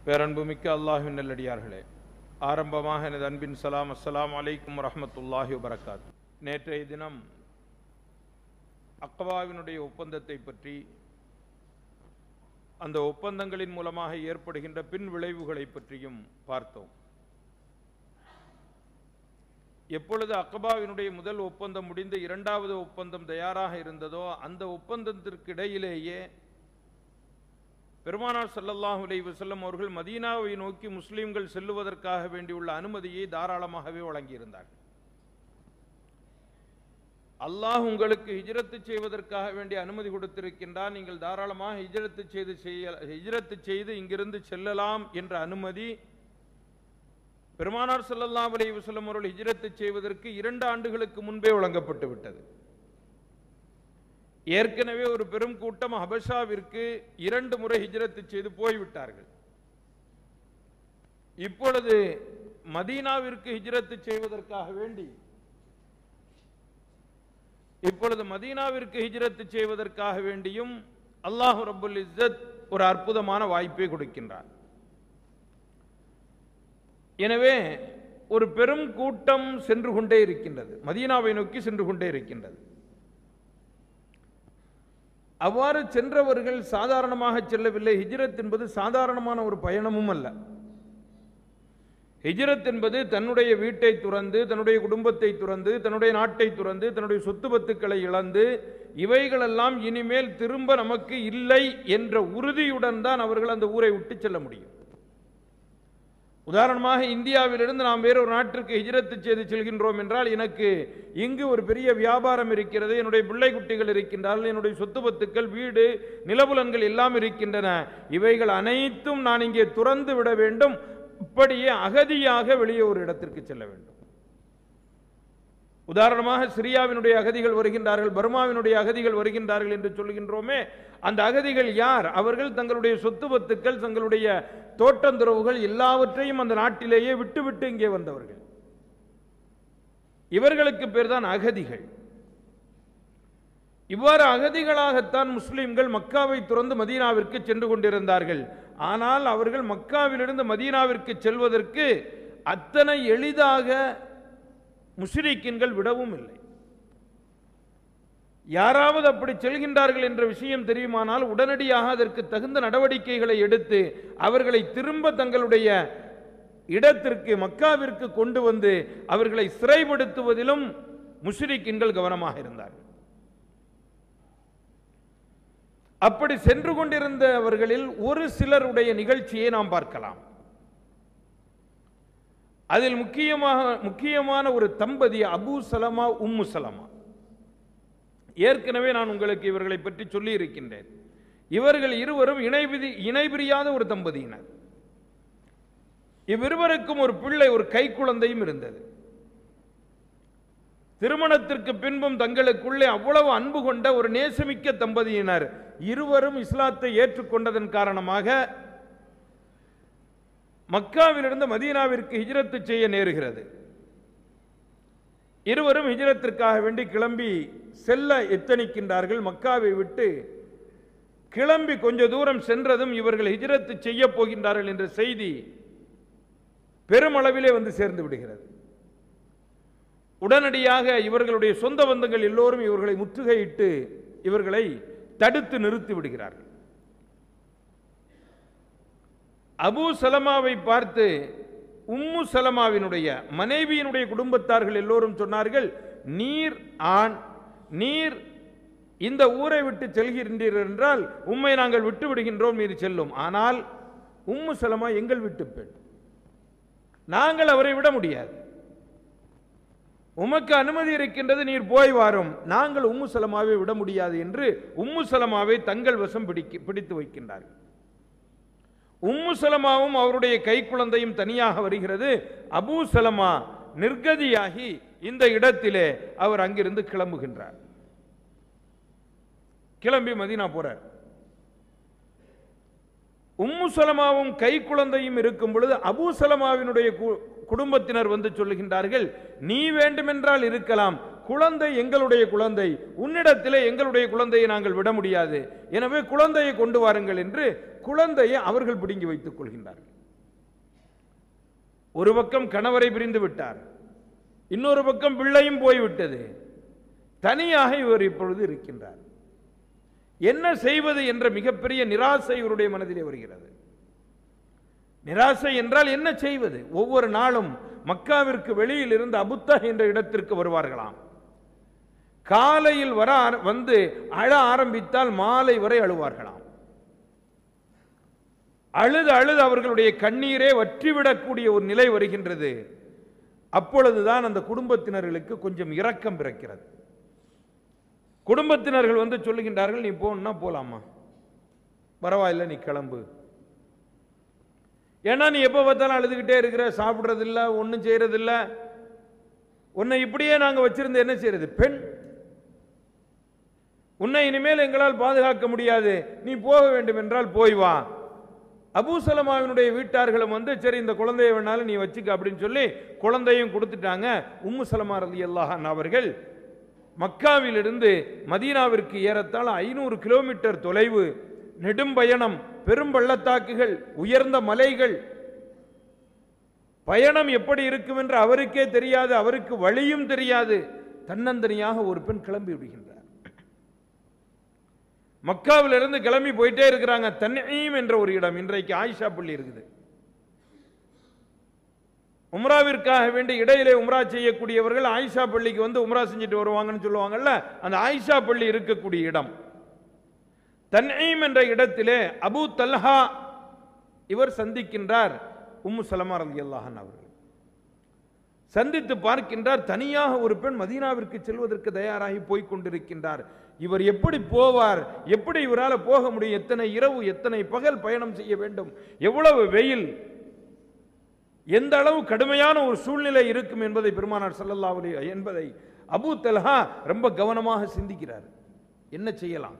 பேரன்புமிக்க அல்லாஹின் நல்லடியார்களே ஆரம்பமாக எனது அன்பின் சலாம் அஸ்ஸலாமு அலைக்கும் வரஹ்மத்துல்லாஹி வபரகாத் நேற்றைய தினம் அக்கவாவினுடைய ஒப்பந்தத்தை பற்றி அந்த ஒப்பந்தங்களின் மூலமாக ஏற்படுகின்ற பின் விளைவுகளை பற்றியும் பார்த்தோம் எப்பொழுது அக்கபாவினுடைய முதல் ஒப்பந்தம் முடிந்து இரண்டாவது ஒப்பந்தம் தயாராக இருந்ததோ அந்த ஒப்பந்தத்திற்கு இடையிலேயே பெருமானார் ஸல்லல்லாஹு அலைஹி வஸல்லம் அவர்கள் மதீனாவை நோக்கி முஸ்லிம்கள் செல்லுவதற்காக வேண்டியுள்ள அனுமதியை தாராளமாகவே வழங்கியிருந்தார்கள் அல்லாஹ் உங்களுக்கு ஹிஜ்ரத்து செய்வதற்காக வேண்டிய அனுமதி கொடுத்திருக்கின்றார் நீங்கள் தாராளமாக ஹிஜ்ரத்து செய்து செய்ய ஹிஜ்ரத்து செய்து இங்கிருந்து செல்லலாம் என்ற அனுமதி பெருமானார் ஸல்லல்லாஹு அலைஹி வஸல்லம் அவர்கள் ஹிஜ்ரத்து செய்வதற்கு இரண்டு ஆண்டுகளுக்கு முன்பே வழங்கப்பட்டு விட்டது ஏற்கனவே ஒரு பெரும் கூட்டம் ஹபஷாவிற்கு இரண்டு முறை ஹிஜ்ரத்து செய்து போய்விட்டார்கள் இப்பொழுது மதீனாவிற்கு ஹிஜ்ரத்து செய்வதற்காக வேண்டி இப்பொழுது மதீனாவிற்கு ஹிஜ்ரத்து செய்வதற்காக வேண்டியும் அல்லாஹ் ரப்புல் இஸ்ஸத் ஒரு அற்புதமான வாய்ப்பை கொடுக்கின்றார் எனவே ஒரு பெரும் கூட்டம் சென்று கொண்டே இருக்கின்றது மதீனாவை நோக்கி சென்று கொண்டே இருக்கின்றது அவ்வாறு சென்றவர்கள் சாதாரணமாக செல்லவில்லை ஹிஜ்ரத் என்பது சாதாரணமான ஒரு பயணமும் அல்ல ஹிஜ்ரத் என்பது தன்னுடைய வீட்டை துறந்து தன்னுடைய குடும்பத்தை துறந்து தன்னுடைய நாட்டை துறந்து தன்னுடைய சொத்து பத்துக்களை இழந்து இவைகளெல்லாம் இனிமேல் திரும்ப நமக்கு இல்லை என்ற உறுதியுடன் தான் அவர்கள் அந்த ஊரை விட்டு செல்ல முடியும் உதாரணமாக இந்தியாவிலிருந்து நாம் வேறொரு நாட்டிற்கு ஹிஜ்ரத்து செய்து செல்கின்றோம் என்றால் எனக்கு இங்கு ஒரு பெரிய வியாபாரம் இருக்கிறது என்னுடைய பிள்ளை குட்டிகள் இருக்கின்றார்கள் என்னுடைய சொத்து பத்துக்கள் வீடு நிலபுலன்கள் எல்லாம் இருக்கின்றன இவைகள் அனைத்தும் நான் இங்கே துறந்து விட வேண்டும் இப்படியே அகதியாக வெளியே ஒரு இடத்திற்கு செல்ல வேண்டும் உதாரணமாக சிரியாவினுடைய அகதிகள் வருகின்றார்கள் பர்மாவினுடைய அகதிகள் வருகின்றார்கள் என்று சொல்கின்றோமே அந்த அகதிகள் யார் அவர்கள் தங்களுடைய சொத்து பத்துக்கள் தங்களுடைய தோட்டந்துறவுகள் எல்லாவற்றையும் அந்த நாட்டிலேயே விட்டுவிட்டு இங்கே வந்தவர்கள் இவர்களுக்கு பேர் தான் அகதிகள் இவ்வாறு அகதிகளாகத்தான் முஸ்லிம்கள் மக்காவை துறந்து மதீனாவிற்கு சென்று கொண்டிருந்தார்கள் ஆனால் அவர்கள் மக்காவிலிருந்து மதீனாவிற்கு செல்வதற்கு அத்தனை எளிதாக முஸ்லிக்கின்கள் விடவும் இல்லை யாராவது அப்படி செல்கின்றார்கள் என்ற விஷயம் தெரியுமானால் உடனடியாக அதற்கு தகுந்த நடவடிக்கைகளை எடுத்து அவர்களை திரும்ப தங்களுடைய இடத்திற்கு மக்காவிற்கு கொண்டு வந்து அவர்களை சிறைப்படுத்துவதிலும் முஸ்லிக்கின்கள் கவனமாக இருந்தார்கள் அப்படி சென்று கொண்டிருந்தவர்களில் ஒரு சிலருடைய நிகழ்ச்சியை நாம் பார்க்கலாம் அதில் முக்கியமாக முக்கியமான ஒரு தம்பதி அபு சலமா உம்மு சலமா ஏற்கனவே நான் உங்களுக்கு இவர்களை பற்றி சொல்லி இருக்கின்றேன் இவர்கள் இருவரும் இணைபிரி இணைபிரியாத ஒரு தம்பதியினர் இவ்விருவருக்கும் ஒரு பிள்ளை ஒரு கைக்குழந்தையும் இருந்தது திருமணத்திற்கு பின்பும் தங்களுக்குள்ளே அவ்வளவு அன்பு கொண்ட ஒரு நேசமிக்க தம்பதியினர் இருவரும் இஸ்லாத்தை ஏற்றுக்கொண்டதன் காரணமாக மக்காவிலிருந்து மதீனாவிற்கு ஹிஜ்ரத்து செய்ய நேருகிறது இருவரும் ஹிஜ்ரத்திற்காக வேண்டி கிளம்பி செல்ல எத்தனிக்கின்றார்கள் மக்காவை விட்டு கிளம்பி கொஞ்ச தூரம் சென்றதும் இவர்கள் ஹிஜ்ரத்து செய்ய போகின்றார்கள் என்ற செய்தி பெருமளவிலே வந்து சேர்ந்து விடுகிறது உடனடியாக இவர்களுடைய சொந்த பந்தங்கள் எல்லோரும் இவர்களை முற்றுகையிட்டு இவர்களை தடுத்து நிறுத்தி விடுகிறார்கள் அபு சலமாவை பார்த்து உம்மு சலமாவினுடைய மனைவியினுடைய குடும்பத்தார்கள் எல்லோரும் சொன்னார்கள் நீர் ஆண் நீர் இந்த ஊரை விட்டு செல்கின்றீர்கள் என்றால் உம்மை நாங்கள் விட்டு விடுகின்றோம் நீர் செல்லும் ஆனால் உம்மு சலமா எங்கள் வீட்டு பெண் நாங்கள் அவரை விட முடியாது உமக்கு அனுமதி இருக்கின்றது நீர் போய் வாரும் நாங்கள் உம்மு சலமாவை விட முடியாது என்று உம்மு சலமாவை தங்கள் வசம் பிடிக்க பிடித்து வைக்கின்றார்கள் உம்மு சலமாவும் அவருடைய கைக்குழந்தையும் தனியாக வருகிறது அபூ சலமா நிர்கதியாகி இந்த இடத்திலே அவர் அங்கிருந்து கிளம்புகின்றார் கிளம்பி மதினா போறார் உம்மு சலமாவும் கைக்குழந்தையும் இருக்கும் பொழுது அபூ சலமாவினுடைய கு- குடும்பத்தினர் வந்து சொல்லுகின்றார்கள் நீ வேண்டுமென்றால் இருக்கலாம் குழந்தை எங்களுடைய குழந்தை உன்னிடத்திலே எங்களுடைய குழந்தையை நாங்கள் விட முடியாது எனவே குழந்தையை கொண்டு வாருங்கள் என்று குழந்தையை அவர்கள் பிடுங்கி வைத்துக் கொள்கின்றார்கள் ஒரு பக்கம் கணவரை பிரிந்து விட்டார் இன்னொரு பக்கம் பிள்ளையும் போய்விட்டது தனியாக இவர் இப்பொழுது இருக்கின்றார் என்ன செய்வது என்ற மிகப்பெரிய நிராசை இவருடைய மனதிலே வருகிறது நிராசை என்றால் என்ன செய்வது ஒவ்வொரு நாளும் மக்காவிற்கு வெளியில் இருந்து அபுத்தா என்ற இடத்திற்கு வருவார்களாம் காலையில் வர ஆர- வந்து அழ ஆரம்பித்தால் மாலை வரை அழுவார்களாம் அழுது அழுது அவர்களுடைய கண்ணீரே வற்றிவிடக்கூடிய ஒரு நிலை வருகின்றது அப்பொழுதுதான் அந்த குடும்பத்தினர்களுக்கு கொஞ்சம் இரக்கம் பிறக்கிறது குடும்பத்தினர்கள் வந்து சொல்லுகின்றார்கள் நீ போன்னா போலாமா பரவாயில்ல நீ கிளம்பு ஏன்னா நீ எப்போ பார்த்தாலும் அழுதுகிட்டே இருக்கிற சாப்பிட்றதில்ல ஒன்றும் செய்யறதில்ல உன்னை இப்படியே நாங்கள் வச்சிருந்து என்ன செய்யறது பெண் உன்னை இனிமேல் எங்களால் பாதுகாக்க முடியாது நீ போக வேண்டும் என்றால் போய் வா அபூ சலமாவினுடைய வீட்டார்களும் வந்து சரி இந்த குழந்தையை வேணாலும் நீ வச்சுக்க அப்படின்னு சொல்லி குழந்தையும் கொடுத்துட்டாங்க உம்மு சலமா ரலி அல்லாஹன் அவர்கள் மக்காவிலிருந்து மதீனாவிற்கு ஏறத்தாழ ஐநூறு கிலோமீட்டர் தொலைவு நெடும் பயணம் பெரும் பள்ளத்தாக்குகள் உயர்ந்த மலைகள் பயணம் எப்படி இருக்கும் என்று அவருக்கே தெரியாது அவருக்கு வழியும் தெரியாது தன்னந்தனியாக ஒரு பெண் கிளம்பி விடுகின்றார் மக்காவிலிருந்து கிளம்பி போயிட்டே இருக்கிறாங்க தன்னீம் என்ற ஒரு இடம் இன்றைக்கு ஆயிஷா பள்ளி இருக்குது உம்ராவிற்காக வேண்டி இடையிலே உம்ரா செய்யக்கூடியவர்கள் ஆயிஷா பள்ளிக்கு வந்து உம்ரா செஞ்சுட்டு வருவாங்கன்னு சொல்லுவாங்கல்ல அந்த ஆயிஷா பள்ளி இருக்கக்கூடிய இடம் தன்ஈம் என்ற இடத்திலே அபூ தல்ஹா இவர் சந்திக்கின்றார் உம்மு சலமா ரலியல்லாஹு அவர்கள் சந்தித்து பார்க்கின்றார் தனியாக ஒரு பெண் மதீனாவிற்கு செல்வதற்கு தயாராகி போய்க் கொண்டிருக்கின்றார் இவர் எப்படி போவார் எப்படி இவரால் போக முடியும் எத்தனை இரவு எத்தனை பகல் பயணம் செய்ய வேண்டும் எவ்வளவு வெயில் எந்த அளவு கடுமையான ஒரு சூழ்நிலை இருக்கும் என்பதை பெருமானார் ஸல்லல்லாஹு அலைஹி என்பதை அபூ தல்ஹா ரொம்ப கவனமாக சிந்திக்கிறார் என்ன செய்யலாம்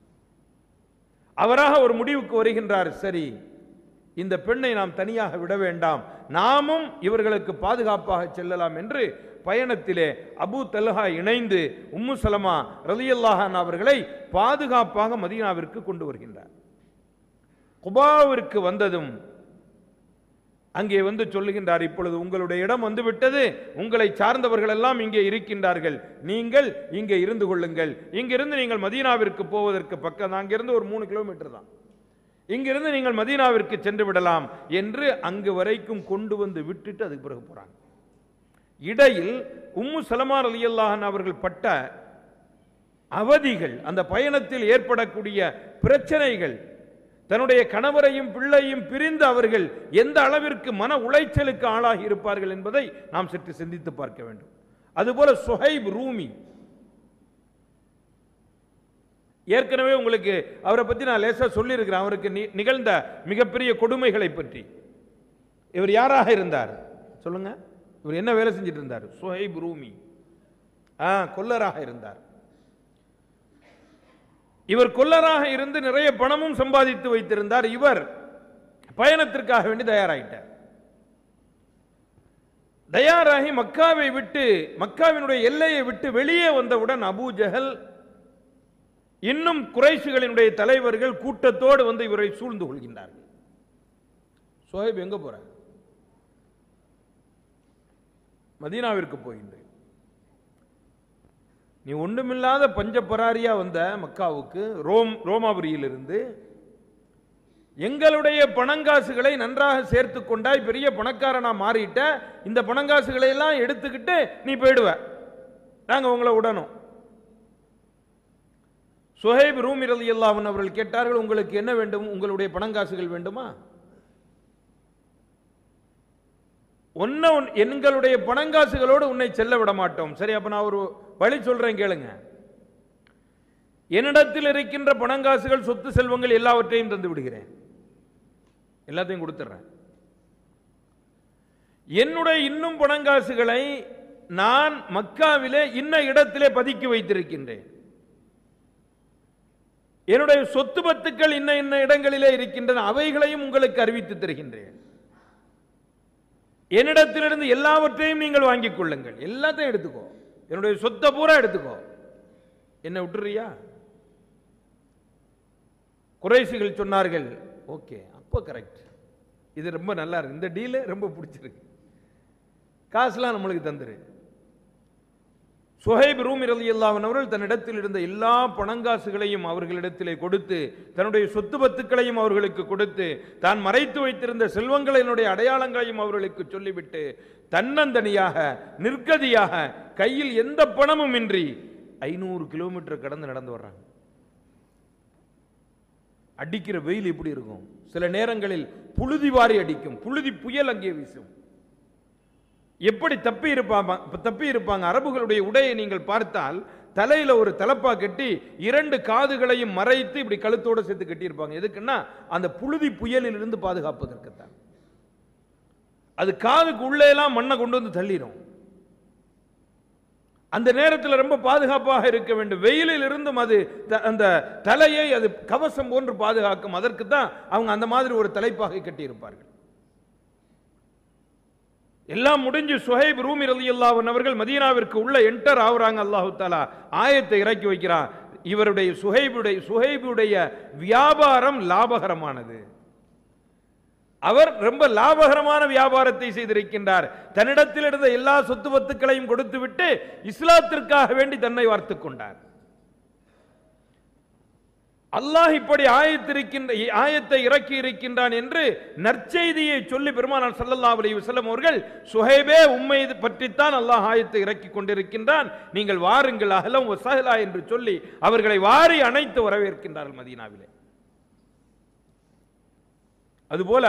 அவராக ஒரு முடிவுக்கு வருகின்றார் சரி இந்த பெண்ணை நாம் தனியாக விட வேண்டாம் நாமும் இவர்களுக்கு பாதுகாப்பாக செல்லலாம் என்று பயணத்திலே அபூ தல்ஹா இணைந்து உம்மு சலமா ரலியல்லாஹன் அவர்களை பாதுகாப்பாக மதீனாவிற்கு கொண்டு வருகின்றார் குபாவிற்கு வந்ததும் அங்கே வந்து சொல்லுகின்றார் இப்பொழுது உங்களுடைய இடம் வந்து விட்டது உங்களை சார்ந்தவர்கள் எல்லாம் இங்கே இருக்கின்றார்கள் நீங்கள் இங்கே இருந்து கொள்ளுங்கள் இங்கிருந்து நீங்கள் மதீனாவிற்கு போவதற்கு பக்கம் அங்கிருந்து ஒரு மூணு கிலோமீட்டர் தான் இங்கிருந்து நீங்கள் மதீனாவிற்கு சென்று விடலாம் என்று அங்கு வரைக்கும் கொண்டு வந்து விட்டுட்டு அதுக்கு பிறகு போறாங்க இடையில் உம்மு சலமார் அலியல்லாஹன் அவர்கள் பட்ட அவதிகள் அந்த பயணத்தில் ஏற்படக்கூடிய பிரச்சனைகள் தன்னுடைய கணவரையும் பிள்ளையும் பிரிந்து அவர்கள் எந்த அளவிற்கு மன உளைச்சலுக்கு ஆளாகி இருப்பார்கள் என்பதை நாம் சற்று சிந்தித்து பார்க்க வேண்டும் அதுபோல சுஹைப் ரூமி ஏற்கனவே உங்களுக்கு அவரை பற்றி நான் லேசாக சொல்லியிருக்கிறேன் அவருக்கு நி- நிகழ்ந்த மிகப்பெரிய கொடுமைகளை பற்றி இவர் யாராக இருந்தார் சொல்லுங்க இவர் என்ன வேலை செஞ்சுட்டு இருந்தார் சுஹைப் ரூமி ஆ கொல்லராக இருந்தார் இவர் கொல்லராக இருந்து நிறைய பணமும் சம்பாதித்து வைத்திருந்தார் இவர் பயணத்திற்காக வேண்டி தயாராயிட்டார் தயாராகி மக்காவை விட்டு மக்காவினுடைய எல்லையை விட்டு வெளியே வந்தவுடன் அபூ ஜஹல் இன்னும் குறைஷிகளினுடைய தலைவர்கள் கூட்டத்தோடு வந்து இவரை சூழ்ந்து கொள்கின்றார்கள் சோஹைப் எங்க போற மதீனாவிற்கு போகின்றேன் நீ ஒண்ணுமில்லாத பஞ்சபராரியா வந்த மக்காவுக்கு ரோம் ரோமாபுரியிலிருந்து எங்களுடைய பணங்காசுகளை நன்றாக சேர்த்து கொண்டாய் பெரிய பணக்காரனா மாறிட்ட இந்த பணங்காசுகளை எல்லாம் எடுத்துக்கிட்டு நீ போயிடுவ நாங்க உங்களை விடணும் சுஹைப் ரூமி ரலியல்லாஹு அவர்கள் கேட்டார்கள் உங்களுக்கு என்ன வேண்டும் உங்களுடைய பணங்காசுகள் வேண்டுமா உன்னை உன்- எங்களுடைய பணங்காசுகளோடு உன்னை செல்ல விட மாட்டோம் சரி அப்ப நான் ஒரு வழி சொல்றேன் கேளுங்க என்னிடத்தில் இருக்கின்ற பணங்காசுகள் சொத்து செல்வங்கள் எல்லாவற்றையும் தந்து விடுகிறேன் எல்லாத்தையும் கொடுத்துட்றேன் என்னுடைய இன்னும் பணங்காசுகளை நான் மக்காவிலே இன்ன இடத்திலே பதுக்கி வைத்திருக்கின்றேன் என்னுடைய சொத்து பத்துக்கள் இன்ன இன்ன இடங்களிலே இருக்கின்றன அவைகளையும் உங்களுக்கு அறிவித்து தருகின்றேன் என்னிடத்திலிருந்து எல்லாவற்றையும் நீங்கள் வாங்கிக் கொள்ளுங்கள் எல்லாத்தையும் எடுத்துக்கோ என்னுடைய சொத்தை பூரா எடுத்துக்கோ என்ன விட்டுறியா குறைசிகள் சொன்னார்கள் ஓகே அப்போ கரெக்ட் இது ரொம்ப நல்லா இருக்கு இந்த டீலே ரொம்ப பிடிச்சிருக்கு காசுலாம் நம்மளுக்கு தந்துரு சுஹைப் ரூமி ரலியல்லாஹு அவர்கள் தன்னிடத்தில் இருந்த எல்லா பணங்காசுகளையும் அவர்களிடத்திலே கொடுத்து தன்னுடைய சொத்து பத்துக்களையும் அவர்களுக்கு கொடுத்து தான் மறைத்து வைத்திருந்த செல்வங்களினுடைய அடையாளங்களையும் அவர்களுக்கு சொல்லிவிட்டு தன்னந்தனியாக நிற்கதியாக கையில் எந்த பணமும் இன்றி ஐநூறு கிலோமீட்டர் கடந்து நடந்து வர்றாங்க அடிக்கிற வெயில் எப்படி இருக்கும் சில நேரங்களில் புழுதி வாரி அடிக்கும் புழுதி புயல் அங்கே வீசும் எப்படி தப்பி இருப்பாங்க தப்பி இருப்பாங்க அரபுகளுடைய உடையை நீங்கள் பார்த்தால் தலையில ஒரு தலப்பா கட்டி இரண்டு காதுகளையும் மறைத்து இப்படி கழுத்தோட சேர்த்து கட்டியிருப்பாங்க எதுக்குன்னா அந்த புழுதி புயலில் இருந்து பாதுகாப்பதற்குத்தான் அது காதுக்கு உள்ளே எல்லாம் மண்ணை கொண்டு வந்து தள்ளிடும் அந்த நேரத்தில் ரொம்ப பாதுகாப்பாக இருக்க வேண்டும் வெயிலில் இருந்தும் அது த- அந்த தலையை அது கவசம் போன்று பாதுகாக்கும் அதற்கு தான் அவங்க அந்த மாதிரி ஒரு தலைப்பாகை கட்டியிருப்பார்கள் எல்லாம் முடிஞ்சு சுஹைப் ரூமி ரலியல்லாஹு அவர்கள் மதீனாவிற்கு உள்ள என்டர் ஆகுறாங்க அல்லாஹு தாலா ஆயத்தை இறக்கி வைக்கிறான் இவருடைய சுஹைபுடைய சுஹைபுடைய வியாபாரம் லாபகரமானது அவர் ரொம்ப லாபகரமான வியாபாரத்தை செய்திருக்கின்றார் தன்னிடத்தில் இருந்த எல்லா சொத்து பத்துக்களையும் கொடுத்துவிட்டு இஸ்லாத்திற்காக வேண்டி தன்னை வார்த்துக் கொண்டார் அல்லாஹ் இப்படி ஆயத்திருக்கின்ற ஆயத்தை இறக்கி இருக்கின்றான் என்று நற்செய்தியை சொல்லி பெருமானார் ஸல்லல்லாஹு அலைஹி வஸல்லம் அவர்கள் சுஹைபே உம்மை இது பற்றித்தான் அல்லாஹ் ஆயத்தை இறக்கி கொண்டிருக்கின்றான் நீங்கள் வாருங்கள் அஹலம் வசஹலா என்று சொல்லி அவர்களை வாரி அணைத்து வரவேற்கின்றார்கள் மதீனாவிலே அதுபோல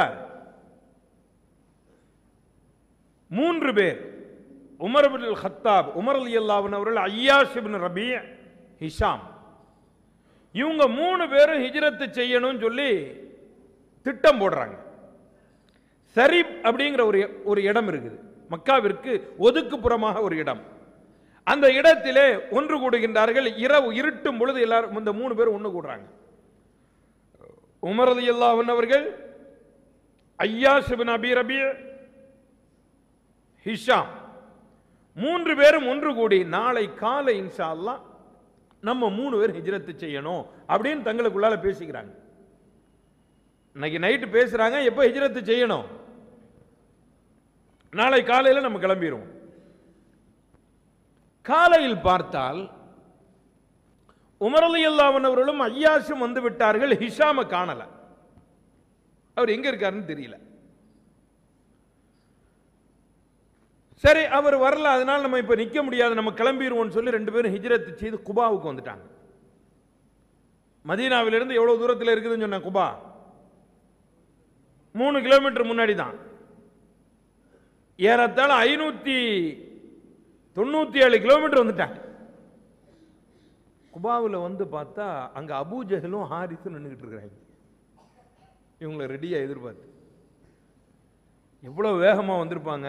மூன்று பேர் உமர் இப்னு ஹத்தாப் உமர் ரலியல்லாஹு அன்ஹு அவர்கள் ஐயாஷ் இப்னு ரபீ ஹிஷாம் இவங்க மூணு பேரும் ஹிஜ்ரத்து செய்யணும்னு சொல்லி திட்டம் போடுறாங்க சரிப் அப்படிங்கிற ஒரு ஒரு இடம் இருக்குது மக்காவிற்கு ஒதுக்குப்புறமாக ஒரு இடம் அந்த இடத்திலே ஒன்று கூடுகின்றார்கள் இரவு இருட்டும் பொழுது எல்லாரும் இந்த மூணு பேர் ஒன்று கூடுறாங்க உமர் ரலியல்லாஹு அன்ஹு அவர்கள் ஐயாஸ் இப்னு அபி ரபீ ஹிஷாம் மூன்று பேரும் ஒன்று கூடி நாளை காலை இன்ஷா அல்லாஹ் நம்ம மூணு பேர் ஹிஜ்ரத்து செய்யணும் அப்படின்னு தங்களுக்குள்ளால பேசிக்கிறாங்க இன்னைக்கு நைட்டு பேசுறாங்க எப்போ ஹிஜ்ரத்து செய்யணும் நாளை காலையில் நம்ம கிளம்பிடுவோம் காலையில் பார்த்தால் உமரலி அல்லாவன் அவர்களும் ஐயாசும் வந்து விட்டார்கள் ஹிஷாம காணல அவர் எங்க இருக்காருன்னு தெரியல சரி அவர் வரல அதனால நம்ம இப்ப நிக்க முடியாது நம்ம கிளம்பிடுவோம்னு சொல்லி ரெண்டு பேரும் ஹிஜ்ரத் செய்து குபாவுக்கு வந்துட்டாங்க மதீனாவிலிருந்து எவ்வளவு தூரத்தில் இருக்குதுன்னு சொன்ன குபா மூணு கிலோமீட்டர் முன்னாடி தான் ஏறத்தாழ ஐநூத்தி தொண்ணூத்தி ஏழு கிலோமீட்டர் வந்துட்டாங்க குபாவில் வந்து பார்த்தா அங்க அபூ ஜஹலும் ஹாரிஸும் நின்றுகிட்டு இருக்கிறாங்க இவங்களை ரெடியா எதிர்பார்த்து எவ்வளவு வேகமா வந்திருப்பாங்க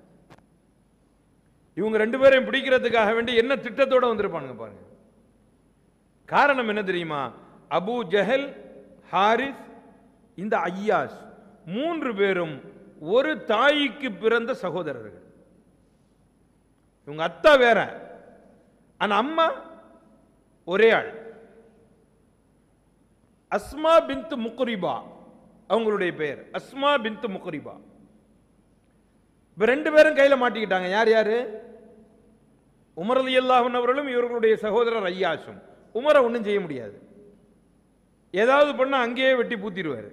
இவங்க ரெண்டு பேரையும் பிடிக்கிறதுக்காக வேண்டி என்ன திட்டத்தோட வந்திருப்பானுங்க பாருங்க காரணம் என்ன தெரியுமா அபூ ஜஹல் ஹாரிஸ் இந்த ஐயாஸ் மூன்று பேரும் ஒரு தாய்க்கு பிறந்த சகோதரர்கள் இவங்க அத்தா வேற ஆனா அம்மா ஒரே ஆள் அஸ்மா பின்த் முக்ரிபா அவங்களுடைய பெயர் அஸ்மா பின்த் முக்ரிபா இப்ப ரெண்டு பேரும் கையில மாட்டிக்கிட்டாங்க யார் யாரு உமர் அலி அல்லாஹன் அவர்களும் இவர்களுடைய சகோதரர் ஐயாசும் உமரை ஒன்றும் செய்ய முடியாது ஏதாவது பண்ணா அங்கேயே வெட்டி பூத்திடுவார்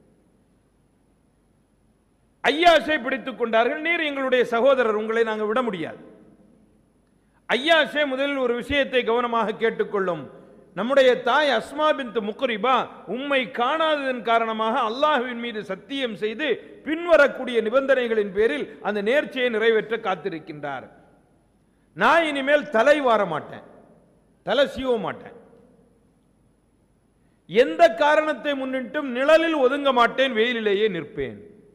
ஐயாசை பிடித்துக் கொண்டார்கள் நீர் எங்களுடைய சகோதரர் உங்களை நாங்கள் விட முடியாது ஐயாசே முதலில் ஒரு விஷயத்தை கவனமாக கேட்டுக்கொள்ளும் நம்முடைய தாய் அஸ்மா பின்த் முக்ரிபா உம்மை காணாததன் காரணமாக அல்லாஹ்வின் மீது சத்தியம் செய்து பின்வரக்கூடிய நிபந்தனைகளின் பேரில் அந்த நேர்ச்சியை நிறைவேற்ற காத்திருக்கின்றார் நான் இனிமேல் தலை வார மாட்டேன் தலை சீவ மாட்டேன் எந்த காரணத்தை முன்னிட்டும் நிழலில் ஒதுங்க மாட்டேன் வெயிலிலேயே நிற்பேன்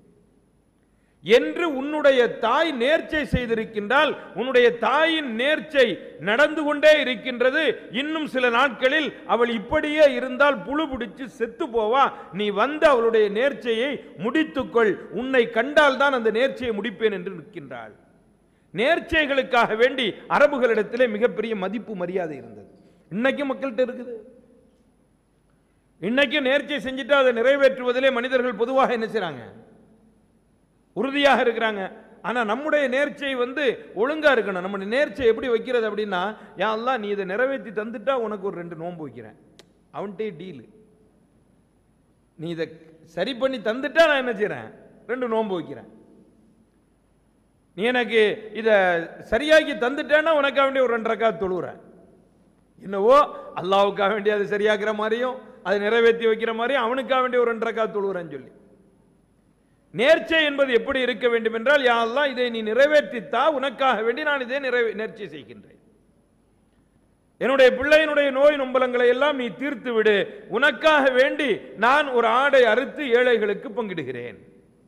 என்று உன்னுடைய தாய் நேர்ச்சை செய்திருக்கின்றால் உன்னுடைய தாயின் நேர்ச்சை நடந்து கொண்டே இருக்கின்றது இன்னும் சில நாட்களில் அவள் இப்படியே இருந்தால் புழு பிடிச்சு செத்து போவா நீ வந்து அவளுடைய நேர்ச்சையை முடித்துக்கொள் உன்னை கண்டால் தான் அந்த நேர்ச்சையை முடிப்பேன் என்று நிற்கின்றாள் நேர்ச்சைகளுக்காக வேண்டி அரபுகளிடத்திலே மிகப்பெரிய மதிப்பு மரியாதை இருந்தது இன்னைக்கும் மக்கள்கிட்ட இருக்குது இன்னைக்கும் நேர்ச்சை செஞ்சுட்டு அதை நிறைவேற்றுவதிலே மனிதர்கள் பொதுவாக என்ன செய்றாங்க உறுதியாக இருக்கிறாங்க ஆனா நம்முடைய நேர்ச்சை வந்து ஒழுங்கா இருக்கணும் நம்முடைய நேர்ச்சை எப்படி வைக்கிறது அப்படின்னா யா அல்லாஹ் நீ இதை நிறைவேற்றி தந்துட்டா உனக்கு ஒரு ரெண்டு நோன்பு வைக்கிறேன் அவன்கிட்டே டீலு நீ இதை சரி பண்ணி தந்துட்டா நான் என்ன செய்றேன் ரெண்டு நோன்பு வைக்கிறேன் நீ எனக்கு இதை சரியாக்கி தந்துட்டேன்னா உனக்காக வேண்டிய ஒரு ரெண்டு ரக்கா தொழுகிறேன் என்னவோ அல்லாவுக்காக வேண்டிய அது சரியாக்குற மாதிரியும் அதை நிறைவேற்றி வைக்கிற மாதிரியும் அவனுக்காக வேண்டிய ஒரு ரெண்டு ரக்கா தொழுகிறேன்னு சொல்லி நேர்ச்சை என்பது எப்படி இருக்க வேண்டும் என்றால் யா அல்லாஹ் இதை நீ நிறைவேற்றித்தா உனக்காக வேண்டி நான் இதை நிறைவே நேர்ச்சி செய்கின்றேன் என்னுடைய பிள்ளையினுடைய நோய் நொம்பலங்களை எல்லாம் நீ தீர்த்து விடு உனக்காக வேண்டி நான் ஒரு ஆடை அறுத்து ஏழைகளுக்கு பங்கிடுகிறேன்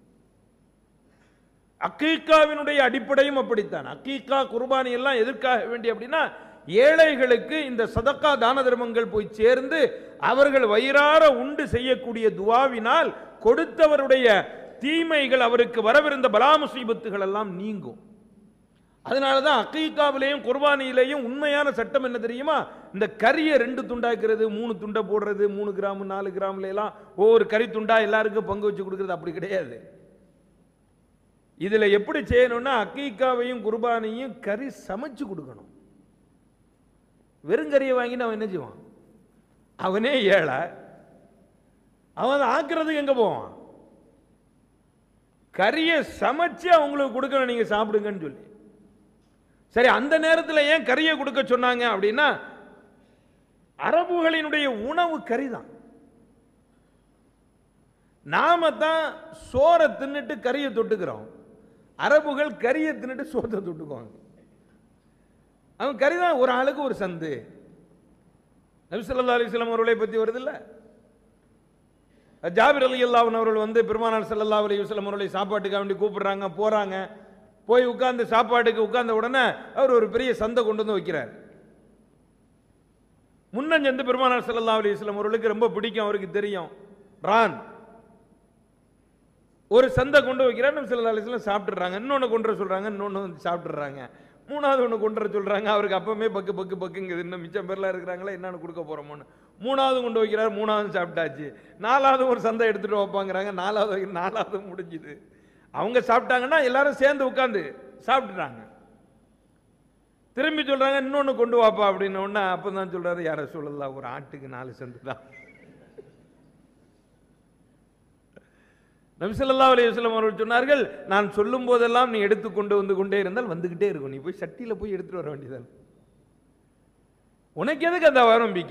அக்கீக்காவினுடைய அடிப்படையும் அப்படித்தான் அக்கீக்கா குர்பானி எல்லாம் எதற்காக வேண்டி அப்படின்னா ஏழைகளுக்கு இந்த சதக்கா தான தர்மங்கள் போய் சேர்ந்து அவர்கள் வயிறார உண்டு செய்யக்கூடிய துவாவினால் கொடுத்தவருடைய தீமைகள் அவருக்கு வரவிருந்த பலா முசீபத்துகள் எல்லாம் நீங்கும் அதனால தான் அக்கீக்காவிலேயும் குர்பானியிலேயும் உண்மையான சட்டம் என்ன தெரியுமா இந்த கறியை ரெண்டு துண்டாக்குறது மூணு துண்டை போடுறது மூணு கிராம் நாலு கிராம்ல எல்லாம் ஒவ்வொரு கறி துண்டா எல்லாருக்கும் பங்கு வச்சு கொடுக்கறது அப்படி கிடையாது இதுல எப்படி செய்யணும்னா அக்கீக்காவையும் குர்பானையும் கறி சமைச்சு கொடுக்கணும் வெறுங்கறியை வாங்கிட்டு அவன் என்ன செய்வான் அவனே ஏழை அவன் அதை ஆக்குறதுக்கு எங்க போவான் கறியை சமைச்சு அவங்களுக்கு கொடுக்கணும் நீங்க சாப்பிடுங்கன்னு சொல்லி சரி அந்த நேரத்தில் ஏன் கறியை கொடுக்க சொன்னாங்க அப்படின்னா அரபுகளினுடைய உணவு கறி தான் நாம தான் சோறை தின்னுட்டு கறியை தொட்டுக்கிறோம் அரபுகள் கறியை தின்னுட்டு சோத்தை தொட்டுக்குவாங்க அவன் கறி தான் ஒரு ஆளுக்கு ஒரு சந்து நபிசல்லா அலிஸ்லாம் அவர்களை பற்றி வருது இல்ல ஜாபிர் அலி அல்லாஹன் அவர்கள் வந்து பெருமானார் சல்லல்லா அலி வஸ்லம் அவர்களை சாப்பாட்டுக்காக வேண்டி கூப்பிடுறாங்க போறாங்க போய் உட்கார்ந்து சாப்பாட்டுக்கு உட்கார்ந்த உடனே அவர் ஒரு பெரிய சந்தை கொண்டு வந்து வைக்கிறார் முன்னஞ்சந்து பெருமானார் சல்லல்லா அலி வஸ்லம் அவர்களுக்கு ரொம்ப பிடிக்கும் அவருக்கு தெரியும் ரான் ஒரு சந்தை கொண்டு வைக்கிறார் நம்ம சில அலிஸ்லாம் சாப்பிட்டுறாங்க இன்னொன்று கொண்டு வர சொல்றாங்க இன்னொன்று வந்து சாப்பிட்டுறாங்க மூணாவது ஒன்று கொண்டு வர சொல்றாங்க அவருக்கு அப்பவுமே பக்கு பக்கு பக்குங்குது இன்னும் மிச்சம் பேர்லாம் இருக்கிறாங்களா என்னன்னு கொடுக்க போறோமோன்னு மூணாவது கொண்டு வைக்கிறார் மூணாவது சாப்பிட்டாச்சு நாலாவது ஒரு சந்தை எடுத்துட்டு வைப்பாங்கிறாங்க நாலாவது வைக்கிற நாலாவது முடிஞ்சுது அவங்க சாப்பிட்டாங்கன்னா எல்லாரும் சேர்ந்து உட்காந்து சாப்பிட்டுறாங்க திரும்பி சொல்றாங்க இன்னொன்று கொண்டு வாப்பா அப்படின்னு உடனே அப்போ தான் சொல்றாரு யார சொல்லலாம் ஒரு ஆட்டுக்கு நாலு சந்து தான் நபிசல்லா அலையுஸ்லம் அவர்கள் சொன்னார்கள் நான் சொல்லும் போதெல்லாம் நீ எடுத்து கொண்டு வந்து கொண்டே இருந்தால் வந்துகிட்டே இருக்கும் நீ போய் சட்டியில் போய் எடுத்துட்டு வர வேண்டியதான் உனக்கு எதுக்கு அந்த ஆரம்பிக்க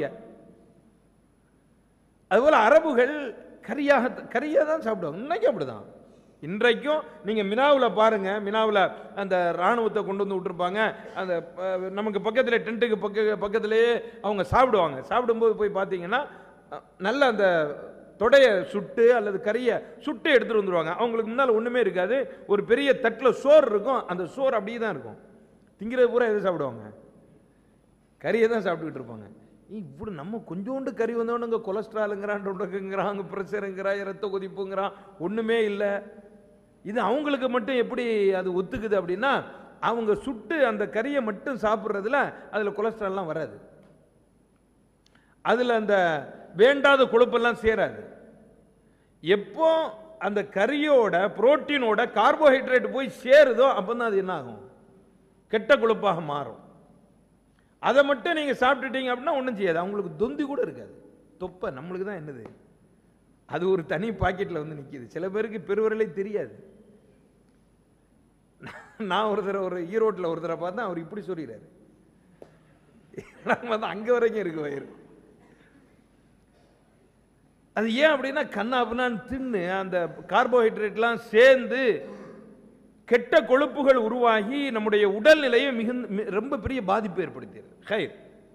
அதுபோல அரபுகள் கரியாக கரியாக தான் சாப்பிடுவாங்க இன்னைக்கு அப்படிதான் இன்றைக்கும் நீங்க மினாவில் பாருங்க மினாவில் அந்த ராணுவத்தை கொண்டு வந்து விட்டுருப்பாங்க அந்த அஹ், நமக்கு பக்கத்தில் டென்ட்டுக்கு பக்க பக்கத்திலேயே அவங்க சாப்பிடுவாங்க சாப்பிடும்போது போய் பார்த்தீங்கன்னா அஹ், நல்ல அந்த தொடைய சுட்டு அல்லது கறியை சுட்டு எடுத்துட்டு வந்துருவாங்க அவங்களுக்கு முன்னால் ஒண்ணுமே இருக்காது ஒரு பெரிய தட்டில் சோறு இருக்கும் அந்த சோறு அப்படியே தான் இருக்கும் திங்கிறது பூரா எது சாப்பிடுவாங்க கறியை தான் சாப்பிட்டுக்கிட்டு இருப்பாங்க ஏய், இப்படி நம்ம கொஞ்சோண்டு கறி வந்தவனுங்க கொலஸ்ட்ராலுங்கிறான் டொண்டக்குங்கிறான் அங்கே ப்ரெஷருங்கிறான் ரத்த கொதிப்புங்கிறான் ஒன்றுமே இல்லை இது அவங்களுக்கு மட்டும் எப்படி அது ஒத்துக்குது அப்படின்னா அவங்க சுட்டு அந்த கறியை மட்டும் சாப்பிட்றதுல அதில் கொலஸ்ட்ரால்லாம் வராது அதில் அந்த வேண்டாத கொழுப்பெல்லாம் சேராது எப்போ அந்த கறியோட புரோட்டீனோட கார்போஹைட்ரேட் போய் சேருதோ அப்போ தான் அது என்ன ஆகும் கெட்ட கொழுப்பாக மாறும் அதை மட்டும் நீங்கள் சாப்பிட்டுட்டீங்க அப்படின்னா ஒன்றும் செய்யாது அவங்களுக்கு தொந்தி கூட இருக்காது தொப்பை நம்மளுக்கு தான் என்னது அது ஒரு தனி பாக்கெட்டில் வந்து நிற்கிது சில பேருக்கு பெருவரலே தெரியாது நான் ஒரு தடவை ஒரு ஈரோட்டில் ஒரு தடவை பார்த்தா அவர் இப்படி சொல்லிடுறாரு வந்து அங்கே வரைக்கும் இருக்கு வயிறு அது ஏன் அப்படின்னா கண்ணா அப்படின்னான்னு தின்னு அந்த கார்போஹைட்ரேட்லாம் சேர்ந்து கெட்ட கொழுப்புகள் உருவாகி நம்முடைய உடல்நிலையை மிகுந்த மி- ரொம்ப பெரிய பாதிப்பு ஏற்படுத்தியது ஹைர்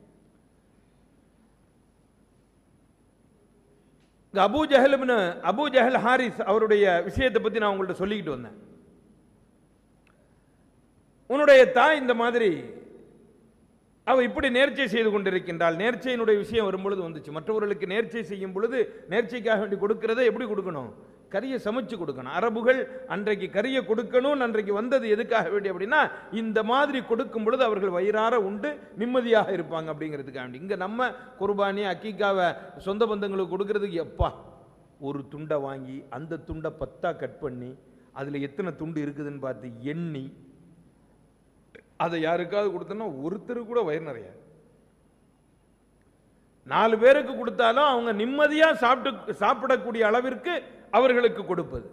இங்க அபூ ஜஹல்னு அபூ ஜஹல் ஹாரிஸ் அவருடைய விஷயத்தை பத்தி நான் உங்கள்ட்ட சொல்லிக்கிட்டு வந்தேன் உன்னுடைய தாய் இந்த மாதிரி அவ இப்படி நேர்ச்சை செய்து கொண்டிருக்கின்றாள் நேர்ச்சையினுடைய விஷயம் வரும்பொழுது வந்துச்சு மற்றவர்களுக்கு நேர்ச்சை செய்யும் பொழுது நேர்ச்சைக்காக வேண்டி கொடுக்கிறதை எப்படி கொடுக்கணும் கறியை சமைச்சு கொடுக்கணும் அரபுகள் அன்றைக்கு கறியை கொடுக்கணும் அன்றைக்கு வந்தது எதுக்காக வேண்டி அப்படின்னா இந்த மாதிரி கொடுக்கும் பொழுது அவர்கள் வயிறார உண்டு நிம்மதியாக இருப்பாங்க அப்படிங்கிறதுக்காக வேண்டி இங்க நம்ம குர்பானி அக்கீக்காவை சொந்த பந்தங்களுக்கு கொடுக்கறதுக்கு எப்பா ஒரு துண்டை வாங்கி அந்த துண்டை பத்தா கட் பண்ணி அதுல எத்தனை துண்டு இருக்குதுன்னு பார்த்து எண்ணி அதை யாருக்காவது கொடுத்தோன்னா ஒருத்தர் கூட வயிறு நிறைய நாலு பேருக்கு கொடுத்தாலும் அவங்க நிம்மதியா சாப்பிட்டு சாப்பிடக்கூடிய அளவிற்கு அவர்களுக்கு கொடுப்பது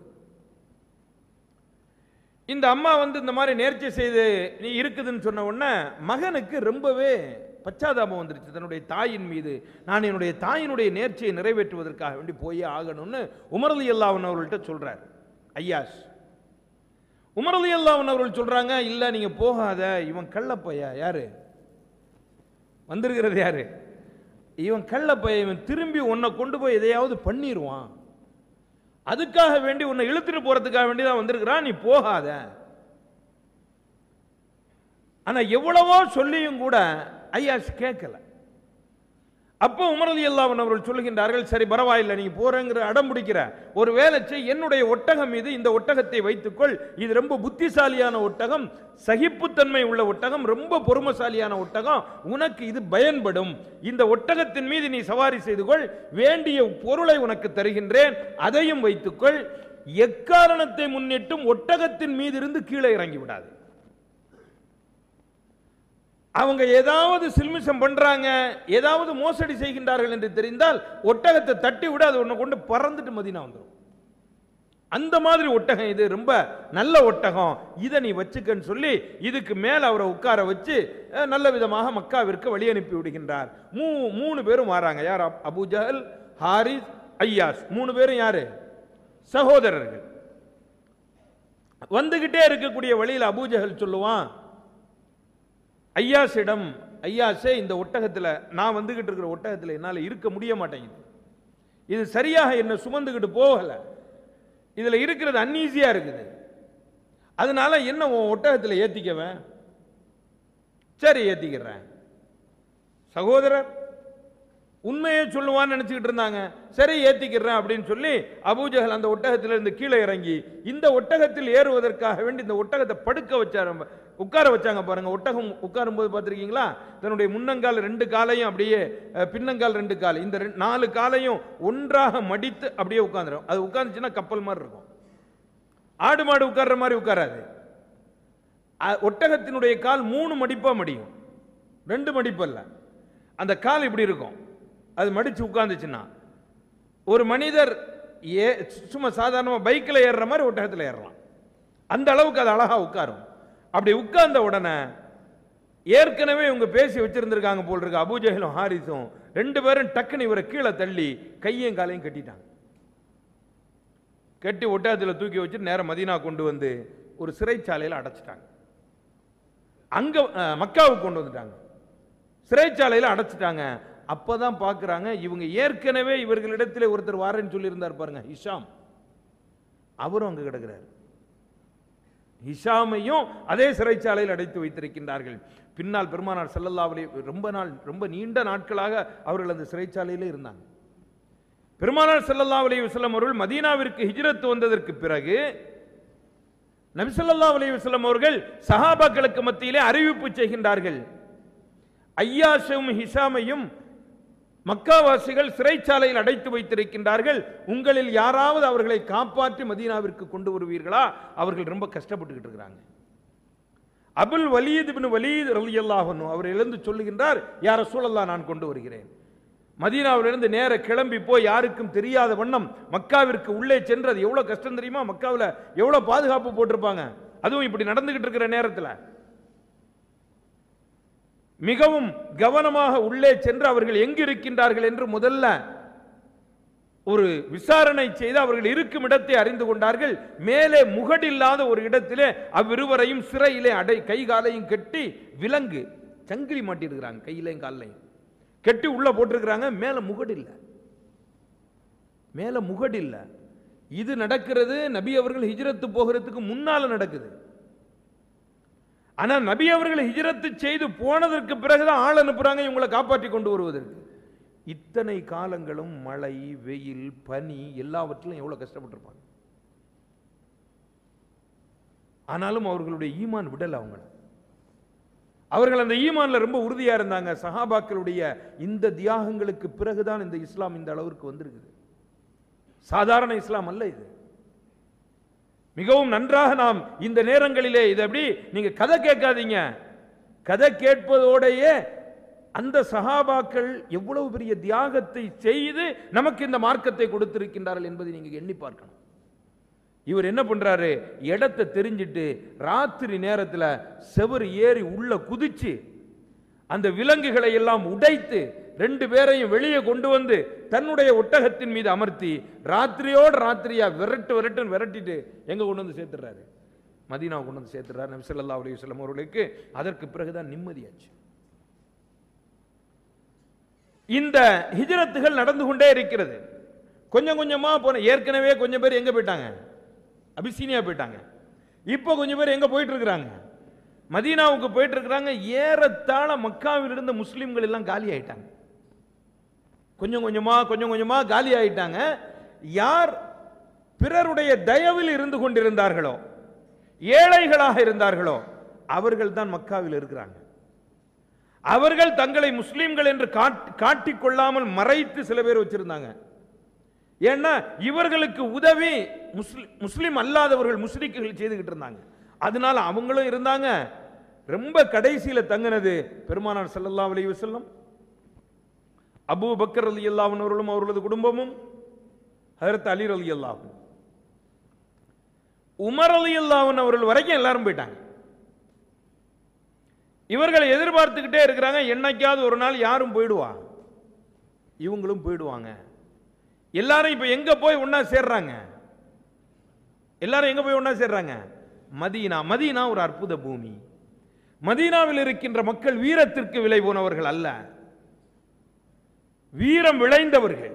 இந்த அம்மா வந்து இந்த மாதிரி நேர்ச்சி செய்து நீ இருக்குதுன்னு சொன்ன உடனே மகனுக்கு ரொம்பவே பச்சாதாபம் வந்துருச்சு தன்னுடைய தாயின் மீது நான் என்னுடைய தாயினுடைய நேர்ச்சியை நிறைவேற்றுவதற்காக வேண்டி போயே ஆகணும்னு உமரலி அல்லாஹன் அவர்கள்ட்ட சொல்றார் ஐயாஸ் உமரலி அல்லாஹன் அவர்கள் சொல்றாங்க இல்ல நீங்க போகாத இவன் கள்ளப்பையா யாரு வந்திருக்கிறது யாரு இவன் கள்ளப்பைய இவன் திரும்பி உன்னை கொண்டு போய் எதையாவது பண்ணிடுவான் அதுக்காக வேண்டி உன்னை இழுத்துட்டு போறதுக்காக வேண்டி தான் வந்திருக்கிறான் நீ போகாத ஆனா எவ்வளவோ சொல்லியும் கூட ஐயாஸ் கேட்கல அப்போ உமரலி அல்லாஹன் அவர்கள் சொல்லுகின்றார்கள் சரி பரவாயில்லை நீ போறேங்கிற அடம் பிடிக்கிற ஒரு வேலை செய் என்னுடைய ஒட்டகம் மீது இந்த ஒட்டகத்தை வைத்துக்கொள் இது ரொம்ப புத்திசாலியான ஒட்டகம் சகிப்புத்தன்மை உள்ள ஒட்டகம் ரொம்ப பொறுமசாலியான ஒட்டகம் உனக்கு இது பயன்படும் இந்த ஒட்டகத்தின் மீது நீ சவாரி செய்து கொள் வேண்டிய பொருளை உனக்கு தருகின்றேன் அதையும் வைத்துக்கொள் எக்காரணத்தை முன்னிட்டும் ஒட்டகத்தின் மீது இருந்து கீழே இறங்கி விடாது அவங்க ஏதாவது சில்மிஷம் பண்றாங்க ஏதாவது மோசடி செய்கின்றார்கள் என்று தெரிந்தால் ஒட்டகத்தை தட்டி விட அது ஒன்று கொண்டு பறந்துட்டு மதினா வந்துடும் அந்த மாதிரி ஒட்டகம் இது ரொம்ப நல்ல ஒட்டகம் இதை நீ வச்சுக்கன்னு சொல்லி இதுக்கு மேல அவரை உட்கார வச்சு அஹ், நல்ல விதமாக மக்காவிற்கு வழி அனுப்பி விடுகின்றார் மூ மூணு பேரும் வராங்க யார் அப்- அபூ ஜஹல் ஹாரிஸ் ஐயாஸ் மூணு பேரும் யாரு சகோதரர்கள் வந்துகிட்டே இருக்கக்கூடிய வழியில் அபூஜஹல் சொல்லுவான் ஐயாசிடம் ஐயாசே இந்த ஒட்டகத்தில் நான் வந்துகிட்டு இருக்கிற ஒட்டகத்தில் என்னால் இருக்க முடிய மாட்டேங்குது இது சரியாக என்ன சுமந்துக்கிட்டு போகல இதில் இருக்கிறது அன்ஈஸியாக இருக்குது அதனால என்ன உன் ஒட்டகத்தில் ஏற்றிக்கவேன் சரி ஏற்றிக்கிறேன் சகோதரர் உண்மையை சொல்லுவான்னு நினைச்சுக்கிட்டு இருந்தாங்க சரி ஏத்திக்கிறேன் அப்படின்னு சொல்லி அபூஜஹல் அந்த ஒட்டகத்தில் இருந்து கீழே இறங்கி இந்த ஒட்டகத்தில் ஏறுவதற்காக வேண்டி இந்த ஒட்டகத்தை படுக்க வச்சாரு உட்கார வச்சாங்க பாருங்க ஒட்டகம் உட்காரும் போது பார்த்துருக்கீங்களா தன்னுடைய முன்னங்கால் ரெண்டு காலையும் அப்படியே அஹ், பின்னங்கால் ரெண்டு கால் இந்த ரெண்டு- நாலு காலையும் ஒன்றாக மடித்து அப்படியே உட்காந்துரும் அது உட்காந்துச்சுன்னா கப்பல் மாதிரி இருக்கும் ஆடு மாடு உட்கார்ற மாதிரி உட்காராது அ- ஒட்டகத்தினுடைய கால் மூணு மடிப்பா மடியும் ரெண்டு மடிப்பு அல்ல அந்த கால் இப்படி இருக்கும் அது மடிச்சு உட்கார்ந்துச்சுன்னா ஒரு மனிதர் ஏ சும்மா சாதாரணமாக பைக்கில் ஏறுற மாதிரி ஒட்டகத்தில் ஏறலாம் அந்த அளவுக்கு அது அழகா உட்காரும் அப்படி உட்கார்ந்த உடனே ஏற்கனவே இவங்க பேசி வச்சிருந்திருக்காங்க போல் இருக்கு அபூஜஹலும் ஹாரிஸும் ரெண்டு பேரும் டக்குன்னு இவரை கீழே தள்ளி கையும் காலையும் கட்டிட்டாங்க கட்டி ஒட்டகத்தில் தூக்கி வச்சு நேரம் மதீனா கொண்டு வந்து ஒரு சிறைச்சாலையில் அடைச்சிட்டாங்க அங்க அஹ், மக்காவுக்கு கொண்டு வந்துட்டாங்க சிறைச்சாலையில் அடைச்சிட்டாங்க அப்பதான் பார்க்கறாங்க இவங்க ஏற்கனவே இவர்களிடத்தில் ஒருத்தர் வாரேன்னு சொல்லியிருந்தார் பாருங்க ஹிஷாம் அவரும் அங்க கிடக்கிறார் ஹிஷாமையும் அதே சிறைச்சாலையில் அடைத்து வைத்திருக்கின்றார்கள் பின்னால் பெருமானார் ஸல்லல்லாஹு அலைஹி ரொம்ப நாள் ரொம்ப நீண்ட நாட்களாக அவர்கள் அந்த சிறைச்சாலையிலே இருந்தாங்க பெருமானார் ஸல்லல்லாஹு அலைஹி வஸல்லம் அவர்கள் மதீனாவிற்கு ஹிஜ்ரத் வந்ததற்கு பிறகு நபி ஸல்லல்லாஹு அலைஹி வஸல்லம் அவர்கள் சஹாபாக்களுக்கு மத்தியிலே அறிவிப்பு செய்கின்றார்கள் ஐயாஷும் ஹிஷாமையும் மக்காவாசிகள் சிறைச்சாலையில் அடைத்து வைத்திருக்கின்றார்கள் உங்களில் யாராவது அவர்களை காப்பாற்றி மதீனாவிற்கு கொண்டு வருவீர்களா அவர்கள் ரொம்ப கஷ்டப்பட்டுக்கிட்டு இருக்கிறாங்க அபுல் வலீத் பின் வலீத் ரலியல்லாஹு அன்ஹு அவர் எழுந்து சொல்லுகின்றார் யார சூழல்லா நான் கொண்டு வருகிறேன் மதீனாவிலிருந்து நேர கிளம்பி போய் யாருக்கும் தெரியாத வண்ணம் மக்காவிற்கு உள்ளே சென்று அது எவ்வளவு கஷ்டம் தெரியுமா மக்காவில் எவ்வளவு பாதுகாப்பு போட்டிருப்பாங்க அதுவும் இப்படி நடந்துகிட்டு இருக்கிற நேரத்தில் மிகவும் கவனமாக உள்ளே சென்று அவர்கள் எங்கு இருக்கின்றார்கள் என்று முதல்ல ஒரு விசாரணை செய்து அவர்கள் இருக்கும் இடத்தை அறிந்து கொண்டார்கள் மேலே முகடில்லாத ஒரு இடத்திலே அவ்விருவரையும் சிறையிலே அடை கை காலையும் கட்டி விலங்கு சங்கிலி மாட்டிருக்கிறாங்க கையிலையும் காலையும் கட்டி உள்ள போட்டிருக்கிறாங்க மேல முகடு இல்லை மேல முகடு இல்லை இது நடக்கிறது நபி அவர்கள் ஹிஜ்ரத்து போகிறதுக்கு முன்னால நடக்குது ஆனா நபி அவர்கள் ஹிஜ்ரத்து செய்து போனதற்கு பிறகுதான் ஆள் அனுப்புறாங்க இவங்களை காப்பாற்றி கொண்டு வருவதற்கு இத்தனை காலங்களும் மழை வெயில் பனி எல்லாவற்றிலும் எவ்வளவு கஷ்டப்பட்டிருப்பாங்க ஆனாலும் அவர்களுடைய ஈமான் விடல அவங்கள அவர்கள் அந்த ஈமான்ல ரொம்ப உறுதியா இருந்தாங்க சஹாபாக்களுடைய இந்த தியாகங்களுக்கு பிறகுதான் இந்த இஸ்லாம் இந்த அளவிற்கு வந்திருக்குது சாதாரண இஸ்லாம் அல்ல இது மிகவும் நன்றாக நாம் இந்த நேரங்களிலே இது அப்படி நீங்க கதை கேட்காதீங்க கதை கேட்பதோடையே அந்த சஹாபாக்கள் எவ்வளவு பெரிய தியாகத்தை செய்து நமக்கு இந்த மார்க்கத்தை கொடுத்திருக்கின்றார்கள் என்பதை நீங்க எண்ணி பார்க்கணும் இவர் என்ன பண்றாரு இடத்தை தெரிஞ்சிட்டு ராத்திரி நேரத்துல செவர் ஏறி உள்ள குதிச்சு அந்த விலங்குகளை எல்லாம் உடைத்து ரெண்டு பேரையும் வெளியே கொண்டு வந்து தன்னுடைய ஒட்டகத்தின் மீது அமர்த்தி ராத்திரியோடு ராத்திரியா விரட்டு விரட்டுன்னு விரட்டிட்டு எங்க கொண்டு வந்து சேர்த்துறாரு மதீனாவை கொண்டு வந்து சேர்த்துறாரு நபி ஸல்லல்லாஹு அலைஹி வஸல்லம் அவர்களுக்கு அதற்கு பிறகுதான் நிம்மதியாச்சு இந்த ஹிஜ்ரத்துகள் நடந்து கொண்டே இருக்கிறது கொஞ்சம் கொஞ்சமா போன ஏற்கனவே கொஞ்சம் பேர் எங்க போயிட்டாங்க அபிசீனியா போயிட்டாங்க இப்போ கொஞ்சம் பேர் எங்க போயிட்டு இருக்கிறாங்க மதீனாவுக்கு போயிட்டு இருக்கிறாங்க ஏறத்தாழ மக்காவில் இருந்த முஸ்லிம்கள் எல்லாம் காலி ஆயிட்டாங்க கொஞ்சம் கொஞ்சமா கொஞ்சம் கொஞ்சமா காலி ஆயிட்டாங்க யார் பிறருடைய தயவில் இருந்து கொண்டிருந்தார்களோ ஏழைகளாக இருந்தார்களோ அவர்கள் தான் மக்காவில் இருக்கிறாங்க அவர்கள் தங்களை முஸ்லிம்கள் என்று காட்டி- காட்டிக் கொள்ளாமல் மறைத்து சில பேர் வச்சிருந்தாங்க ஏன்னா இவர்களுக்கு உதவி முஸ்லிம் முஸ்லிம் அல்லாதவர்கள் முஸ்லிக்குகள் செய்துகிட்டு இருந்தாங்க அதனால அவங்களும் இருந்தாங்க ரொம்ப கடைசியில தங்கினது பெருமானார் ஸல்லல்லாஹு அலைஹி வஸல்லம் அபூ பக்கர் ரலியல்லாஹு அன்ஹு அவர்களும் அவர்களது குடும்பமும் ஹஜரத் அலி ரலியல்லாஹு அன்ஹு. உமர் ரலியல்லாஹு அன்ஹு அவர்கள் வரைக்கும் எல்லாரும் போயிட்டாங்க இவர்களை எதிர்பார்த்துக்கிட்டே இருக்கிறாங்க என்னைக்காவது ஒரு நாள் யாரும் போயிடுவா இவங்களும் போயிடுவாங்க எல்லாரும் இப்ப எங்க போய் ஒண்ணா சேர்றாங்க எல்லாரும் எங்க போய் ஒண்ணா சேர்றாங்க மதீனா மதீனா ஒரு அற்புத பூமி மதீனாவில் இருக்கின்ற மக்கள் வீரத்திற்கு விலை போனவர்கள் அல்ல வீரம் விளைந்தவர்கள்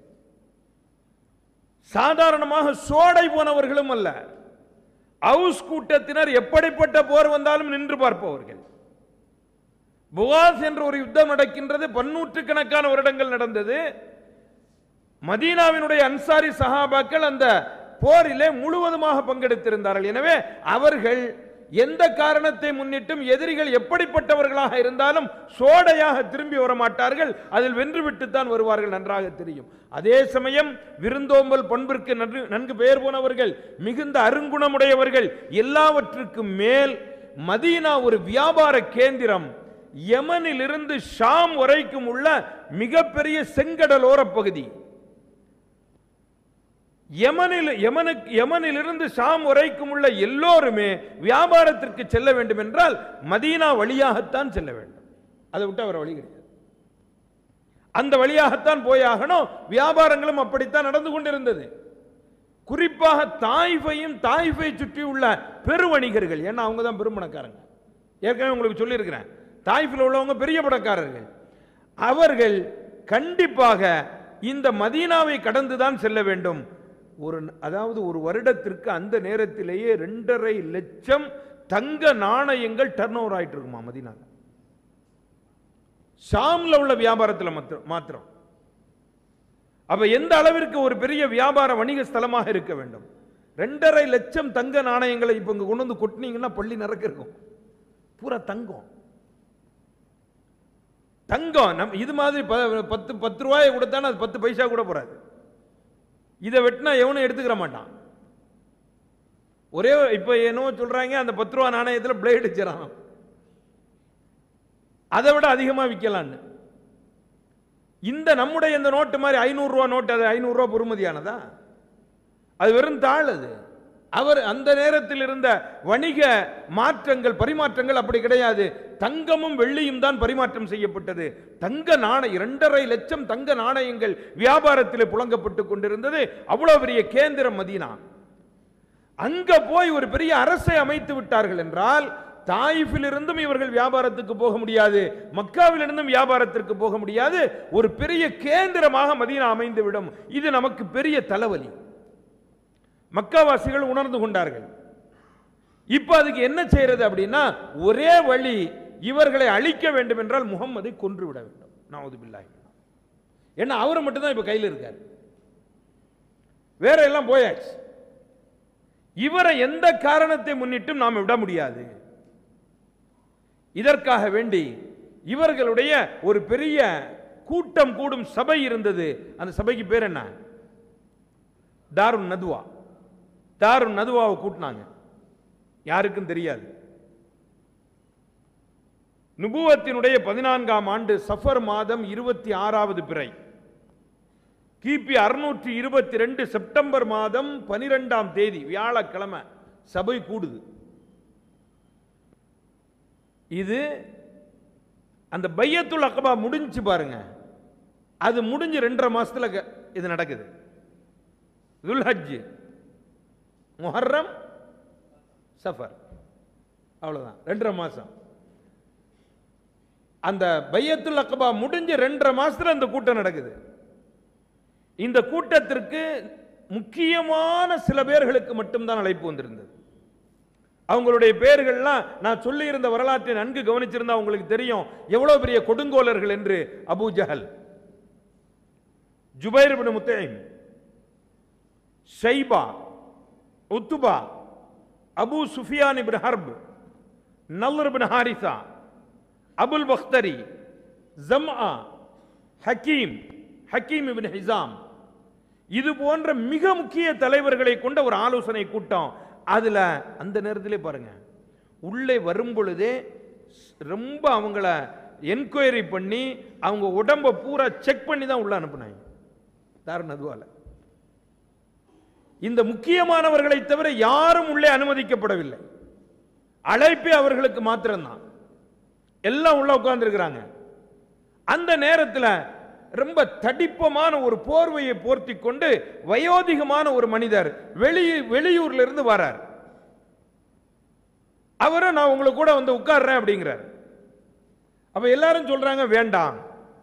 சாதாரணமாக சோடை போனவர்களும் அல்ல அவுஸ் கூட்டத்தினர் எப்படிப்பட்ட போர் வந்தாலும் நின்று பார்ப்பவர்கள் புகாஸ் என்ற ஒரு யுத்தம் நடக்கின்றது பன்னூற்றுக்கணக்கான வருடங்கள் நடந்தது மதீனாவினுடைய அன்சாரி சஹாபாக்கள் அந்த போரிலே முழுவதுமாக பங்கெடுத்திருந்தார்கள் எனவே அவர்கள் எந்த காரணத்தை முன்னிட்டும் எதிரிகள் எப்படிப்பட்டவர்களாக இருந்தாலும் சோடையாக திரும்பி வர மாட்டார்கள் அதில் வென்றுவிட்டுத்தான் வருவார்கள் நன்றாக தெரியும் அதே சமயம் விருந்தோம்பல் பண்பிற்கு நன்று நன்கு பெயர் போனவர்கள் மிகுந்த அருங்குணமுடையவர்கள் எல்லாவற்றுக்கும் மேல் மதீனா ஒரு வியாபார கேந்திரம் யமனிலிருந்து ஷாம் வரைக்கும் உள்ள மிகப்பெரிய செங்கடலோர பகுதி யமனில் யமனுக்கு யமனிலிருந்து ஷாம் வரைக்கும் உள்ள எல்லோருமே வியாபாரத்திற்கு செல்ல வேண்டும் என்றால் மதீனா வழியாகத்தான் செல்ல வேண்டும் அதை விட்டு அவர் வழி கிடையாது அந்த வழியாகத்தான் போயாகணும் வியாபாரங்களும் அப்படித்தான் நடந்து கொண்டிருந்தது குறிப்பாக தாய்ஃபையும் தாய்ஃபை சுற்றி உள்ள பெருவணிகர்கள் ஏன்னா அவங்க தான் பெருமணக்காரங்க ஏற்கனவே உங்களுக்கு சொல்லியிருக்கிறேன் தாய்ஃபில் உள்ளவங்க பெரிய பணக்காரர்கள் அவர்கள் கண்டிப்பாக இந்த மதீனாவை கடந்து தான் செல்ல வேண்டும் ஒரு அதாவது ஒரு வருடத்திற்கு அந்த நேரத்திலேயே ரெண்டரை லட்சம் தங்க நாணயங்கள் டர்ன் ஓவர் ஆயிட்டு இருக்குமா மதீனால ஷாம்ல உள்ள வியாபாரத்தில் மாத்திரம் மாத்திரம் அப்ப எந்த அளவிற்கு ஒரு பெரிய வியாபார வணிக ஸ்தலமாக இருக்க வேண்டும் ரெண்டரை லட்சம் தங்க நாணயங்களை இப்ப இங்க கொண்டு வந்து கொட்டினீங்கன்னா பள்ளி நிறக்க இருக்கும் பூரா தங்கம் தங்கம் நம் இது மாதிரி ப- பத்து பத்து ரூபாயை கொடுத்தானா அது பத்து பைசா கூட போறாது இதை வெட்டினா எவனும் எடுத்துக்கிற மாட்டான் ஒரே இப்ப என்னவோ சொல்றாங்க அந்த பத்து ரூபா நாணயத்தில் பிளேடு வச்சிடறான் அதை விட அதிகமா விற்கலான்னு இந்த நம்முடைய இந்த நோட்டு மாதிரி ஐநூறு ரூபா நோட்டு அது ஐநூறு ரூபா பொறுமதியானதா அது வெறும் தாள் அது அவர் அந்த நேரத்தில் இருந்த வணிக மாற்றங்கள் பரிமாற்றங்கள் அப்படி கிடையாது தங்கமும் வெள்ளியும் தான் பரிமாற்றம் செய்யப்பட்டது தங்க நாணயம் இரண்டரை லட்சம் தங்க நாணயங்கள் வியாபாரத்தில் புழங்கப்பட்டு கொண்டிருந்தது அவ்வளவு பெரிய கேந்திரம் மதீனா அங்க போய் ஒரு பெரிய அரசை அமைத்து விட்டார்கள் என்றால் தாயிஃபிலிருந்தும் இவர்கள் வியாபாரத்துக்கு போக முடியாது மக்காவிலிருந்தும் வியாபாரத்திற்கு போக முடியாது ஒரு பெரிய கேந்திரமாக மதீனா அமைந்து விடும் இது நமக்கு பெரிய தலைவலி மக்காவாசிகள் உணர்ந்து கொண்டார்கள் இப்ப அதுக்கு என்ன செய்யறது அப்படின்னா ஒரே வழி இவர்களை அழிக்க வேண்டும் என்றால் முகம்மதை கொன்று விட வேண்டும் நாவது பில்லாஹி ஏன்னா அவர் மட்டும்தான் இப்ப கையில் இருக்கார் வேற எல்லாம் போயாச்சு இவரை எந்த காரணத்தை முன்னிட்டும் நாம் விட முடியாது இதற்காக வேண்டி இவர்களுடைய ஒரு பெரிய கூட்டம் கூடும் சபை இருந்தது அந்த சபைக்கு பேர் என்ன தாருன் நதுவா தாரு நதுவாவை கூட்டினாங்க யாருக்கும் தெரியாது நுபுவத்தினுடைய பதினான்காம் ஆண்டு சஃபர் மாதம் இருபத்தி ஆறாவது பிறை கிபி அறுநூற்றி இருபத்தி ரெண்டு செப்டம்பர் மாதம் பனிரெண்டாம் தேதி வியாழக்கிழமை சபை கூடுது இது அந்த பையத்துல் அக்கபா முடிஞ்சு பாருங்க அது முடிஞ்சு ரெண்டரை மாசத்துல க- இது நடக்குது துல்ஹஜ் முஹர்ரம் சஃபர் அவ்வளவுதான் ரெண்டரை மாசம் அந்த பையத்துல் அக்கபா முடிஞ்சு ரெண்டரை மாசத்துல அந்த கூட்டம் நடக்குது இந்த கூட்டத்திற்கு முக்கியமான சில பேர்களுக்கு மட்டும்தான் அழைப்பு வந்திருந்தது அவங்களுடைய பெயர்கள்லாம் நான் சொல்லியிருந்த வரலாற்றை நன்கு கவனிச்சிருந்தா உங்களுக்கு தெரியும் எவ்வளவு பெரிய கொடுங்கோலர்கள் என்று Abu Jahl Jubair ibn Mutim Shaiba Utba Abu Sufyan ibn Harb Nadr ibn Harisa Abul Bakhtari Zama Hakim Hakim ibn Hisham இது போன்ற மிக முக்கிய தலைவர்களை கொண்ட ஒரு ஆலோசனை கூட்டம் அதுல அந்த நேரத்திலே பாருங்க உள்ளே வரும் பொழுதே ரொம்ப அவங்கள என்கொயரி பண்ணி அவங்க உடம்ப பூரா செக் பண்ணி தான் உள்ள அனுப்புனாங்க தாரண அதுவால இந்த முக்கியமானவர்களை தவிர யாரும் உள்ளே அனுமதிக்கப்படவில்லை அழைப்பே அவர்களுக்கு மாத்திரம்தான் எல்லாம் உள்ள உட்கார்ந்துருக்கிறாங்க அந்த நேரத்தில் ரொம்ப தடிப்பமான ஒரு போர்வையை போர்த்தி கொண்டு வயோதிகமான ஒரு மனிதர் வெளி வெளியூர்ல இருந்து வரார் அவரும் நான் உங்களுக்கு கூட வந்து உட்கார்றேன் அப்படிங்கிறார் அப்ப எல்லாரும் சொல்றாங்க வேண்டாம்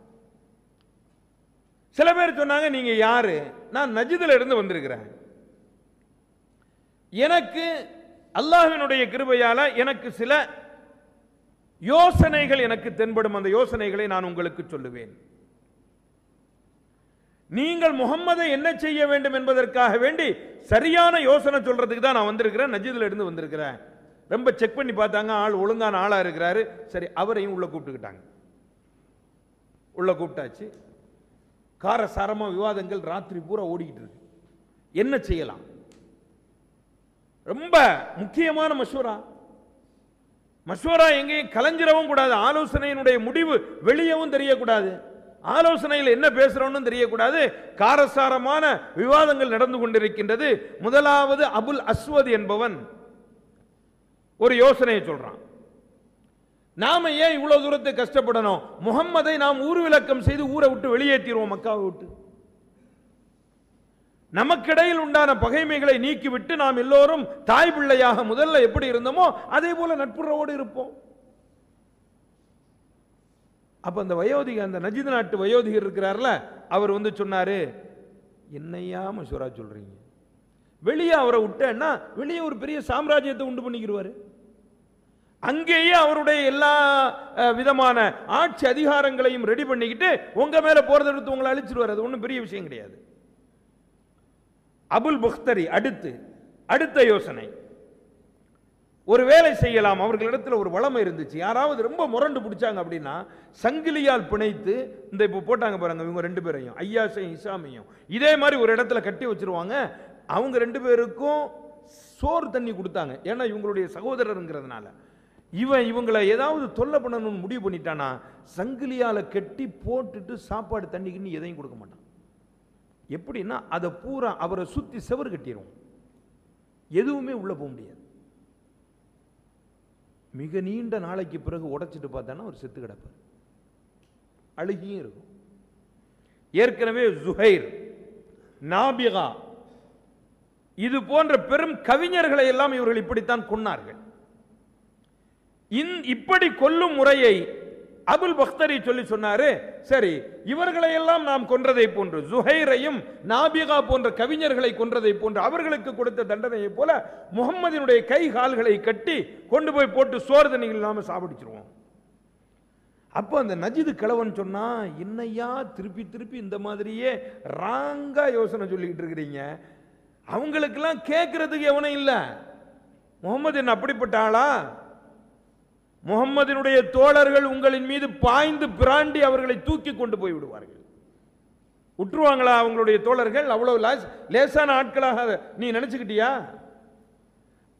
சில பேர் சொன்னாங்க நீங்க யாரு நான் நஜிதுல இருந்து வந்திருக்கிறேன் எனக்கு அல்லாஹ்வினுடைய கிருபையால எனக்கு சில யோசனைகள் எனக்கு தென்படும் அந்த யோசனைகளை நான் உங்களுக்கு சொல்லுவேன் நீங்கள் முகம்மதை என்ன செய்ய வேண்டும் என்பதற்காக வேண்டி சரியான யோசனை சொல்றதுக்கு தான் நான் வந்திருக்கிறேன் நஜீதுல இருந்து வந்திருக்கிறேன் ரொம்ப செக் பண்ணி பார்த்தாங்க ஆள் ஒழுங்கான ஆளா இருக்கிறாரு சரி அவரையும் உள்ள கூப்பிட்டுக்கிட்டாங்க உள்ள கூப்பிட்டாச்சு காரசாரமா விவாதங்கள் ராத்திரி பூரா ஓடிக்கிட்டு இருக்கு என்ன செய்யலாம் ரொம்ப முக்கியமான மசூரா மசூரா எங்கேயும் கலைஞ்சிரவும் கூடாது ஆலோசனையினுடைய முடிவு வெளியவும் தெரியக்கூடாது ஆலோசனையில் என்ன பேசுறோம்னு தெரியக்கூடாது காரசாரமான விவாதங்கள் நடந்து கொண்டிருக்கின்றது முதலாவது அபுல் அஸ்வத் என்பவன் ஒரு யோசனையை சொல்றான் நாம ஏன் இவ்வளவு தூரத்தை கஷ்டப்படணும் முகம்மதை நாம் ஊர் விளக்கம் செய்து ஊரை விட்டு வெளியேற்றிடுவோம் மக்காவை விட்டு நமக்கிடையில் உண்டான பகைமைகளை நீக்கிவிட்டு நாம் எல்லோரும் தாய் பிள்ளையாக முதல்ல எப்படி இருந்தோமோ அதே போல நட்புறவோடு இருப்போம் அப்ப அந்த வயோதிக அந்த நஜித் நாட்டு வயோதிகர் இருக்கிறார்ல அவர் வந்து சொன்னாரு என்னையா மசூரா சொல்றீங்க வெளியே அவரை விட்டேன்னா வெளியே ஒரு பெரிய சாம்ராஜ்யத்தை உண்டு பண்ணிக்கிடுவாரு அங்கேயே அவருடைய எல்லா அஹ், விதமான ஆட்சி அதிகாரங்களையும் ரெடி பண்ணிக்கிட்டு உங்க மேல போறதை எடுத்து உங்களை அழிச்சிருவார் அது ஒன்றும் பெரிய விஷயம் கிடையாது அபுல் புக்தரி அடுத்து அடுத்த யோசனை ஒரு வேலை செய்யலாம் அவர்களிடத்தில் ஒரு வளமை இருந்துச்சு யாராவது ரொம்ப முரண்டு பிடிச்சாங்க அப்படின்னா சங்கிலியால் பிணைத்து இந்த இப்போ போட்டாங்க பாருங்க இவங்க ரெண்டு பேரையும் ஐயாசையும் இசாமையும் இதே மாதிரி ஒரு இடத்துல கட்டி வச்சிருவாங்க அவங்க ரெண்டு பேருக்கும் சோறு தண்ணி கொடுத்தாங்க ஏன்னா இவங்களுடைய சகோதரருங்கிறதுனால இவன் இவங்களை ஏதாவது தொல்லை பண்ணணும்னு முடிவு பண்ணிட்டானா சங்கிலியால கட்டி போட்டுட்டு சாப்பாடு தண்ணிக்குன்னு எதையும் கொடுக்க மாட்டான் எப்படின்னா அதை பூரா அவரை சுத்தி செவர் கட்டிடும் எதுவுமே உள்ள போக முடியாது மிக நீண்ட நாளைக்கு பிறகு உடைச்சிட்டு பார்த்தானா ஒரு செத்து கிடப்பார் அழுகியும் இருக்கும் ஏற்கனவே ஜுஹைர் நாபிகா இது போன்ற பெரும் கவிஞர்களை எல்லாம் இவர்கள் இப்படித்தான் கொன்னார்கள் இந்- இப்படி கொல்லும் முறையை அபுல் பக்தரி சொல்லி சொன்னாரு சரி இவர்களை எல்லாம் நாம் கொன்றதை போன்று ஜுஹைரையும் நாபிகா போன்ற கவிஞர்களை கொன்றதை போன்று அவர்களுக்கு கொடுத்த தண்டனையை போல முகம்மதினுடைய கை கால்களை கட்டி கொண்டு போய் போட்டு சோறு தண்ணிகள் இல்லாம சாப்பிடிச்சிருவோம் அப்போ அந்த நஜிது கிழவன் சொன்னா என்னையா திருப்பி திருப்பி இந்த மாதிரியே ராங்கா யோசனை சொல்லிக்கிட்டு இருக்கிறீங்க அவங்களுக்கெல்லாம் கேட்கறதுக்கு எவனும் இல்லை முகமது என்ன அப்படிப்பட்ட ஆளா முகம்மதினுடைய தோழர்கள் உங்களின் மீது பாய்ந்து பிராண்டி அவர்களை தூக்கி கொண்டு போய் விடுவார்கள் விட்டுருவாங்களா அவங்களுடைய தோழர்கள் அவ்வளவு லேஸ்- லேசான ஆட்களாக அதை நீ நினைச்சுக்கிட்டியா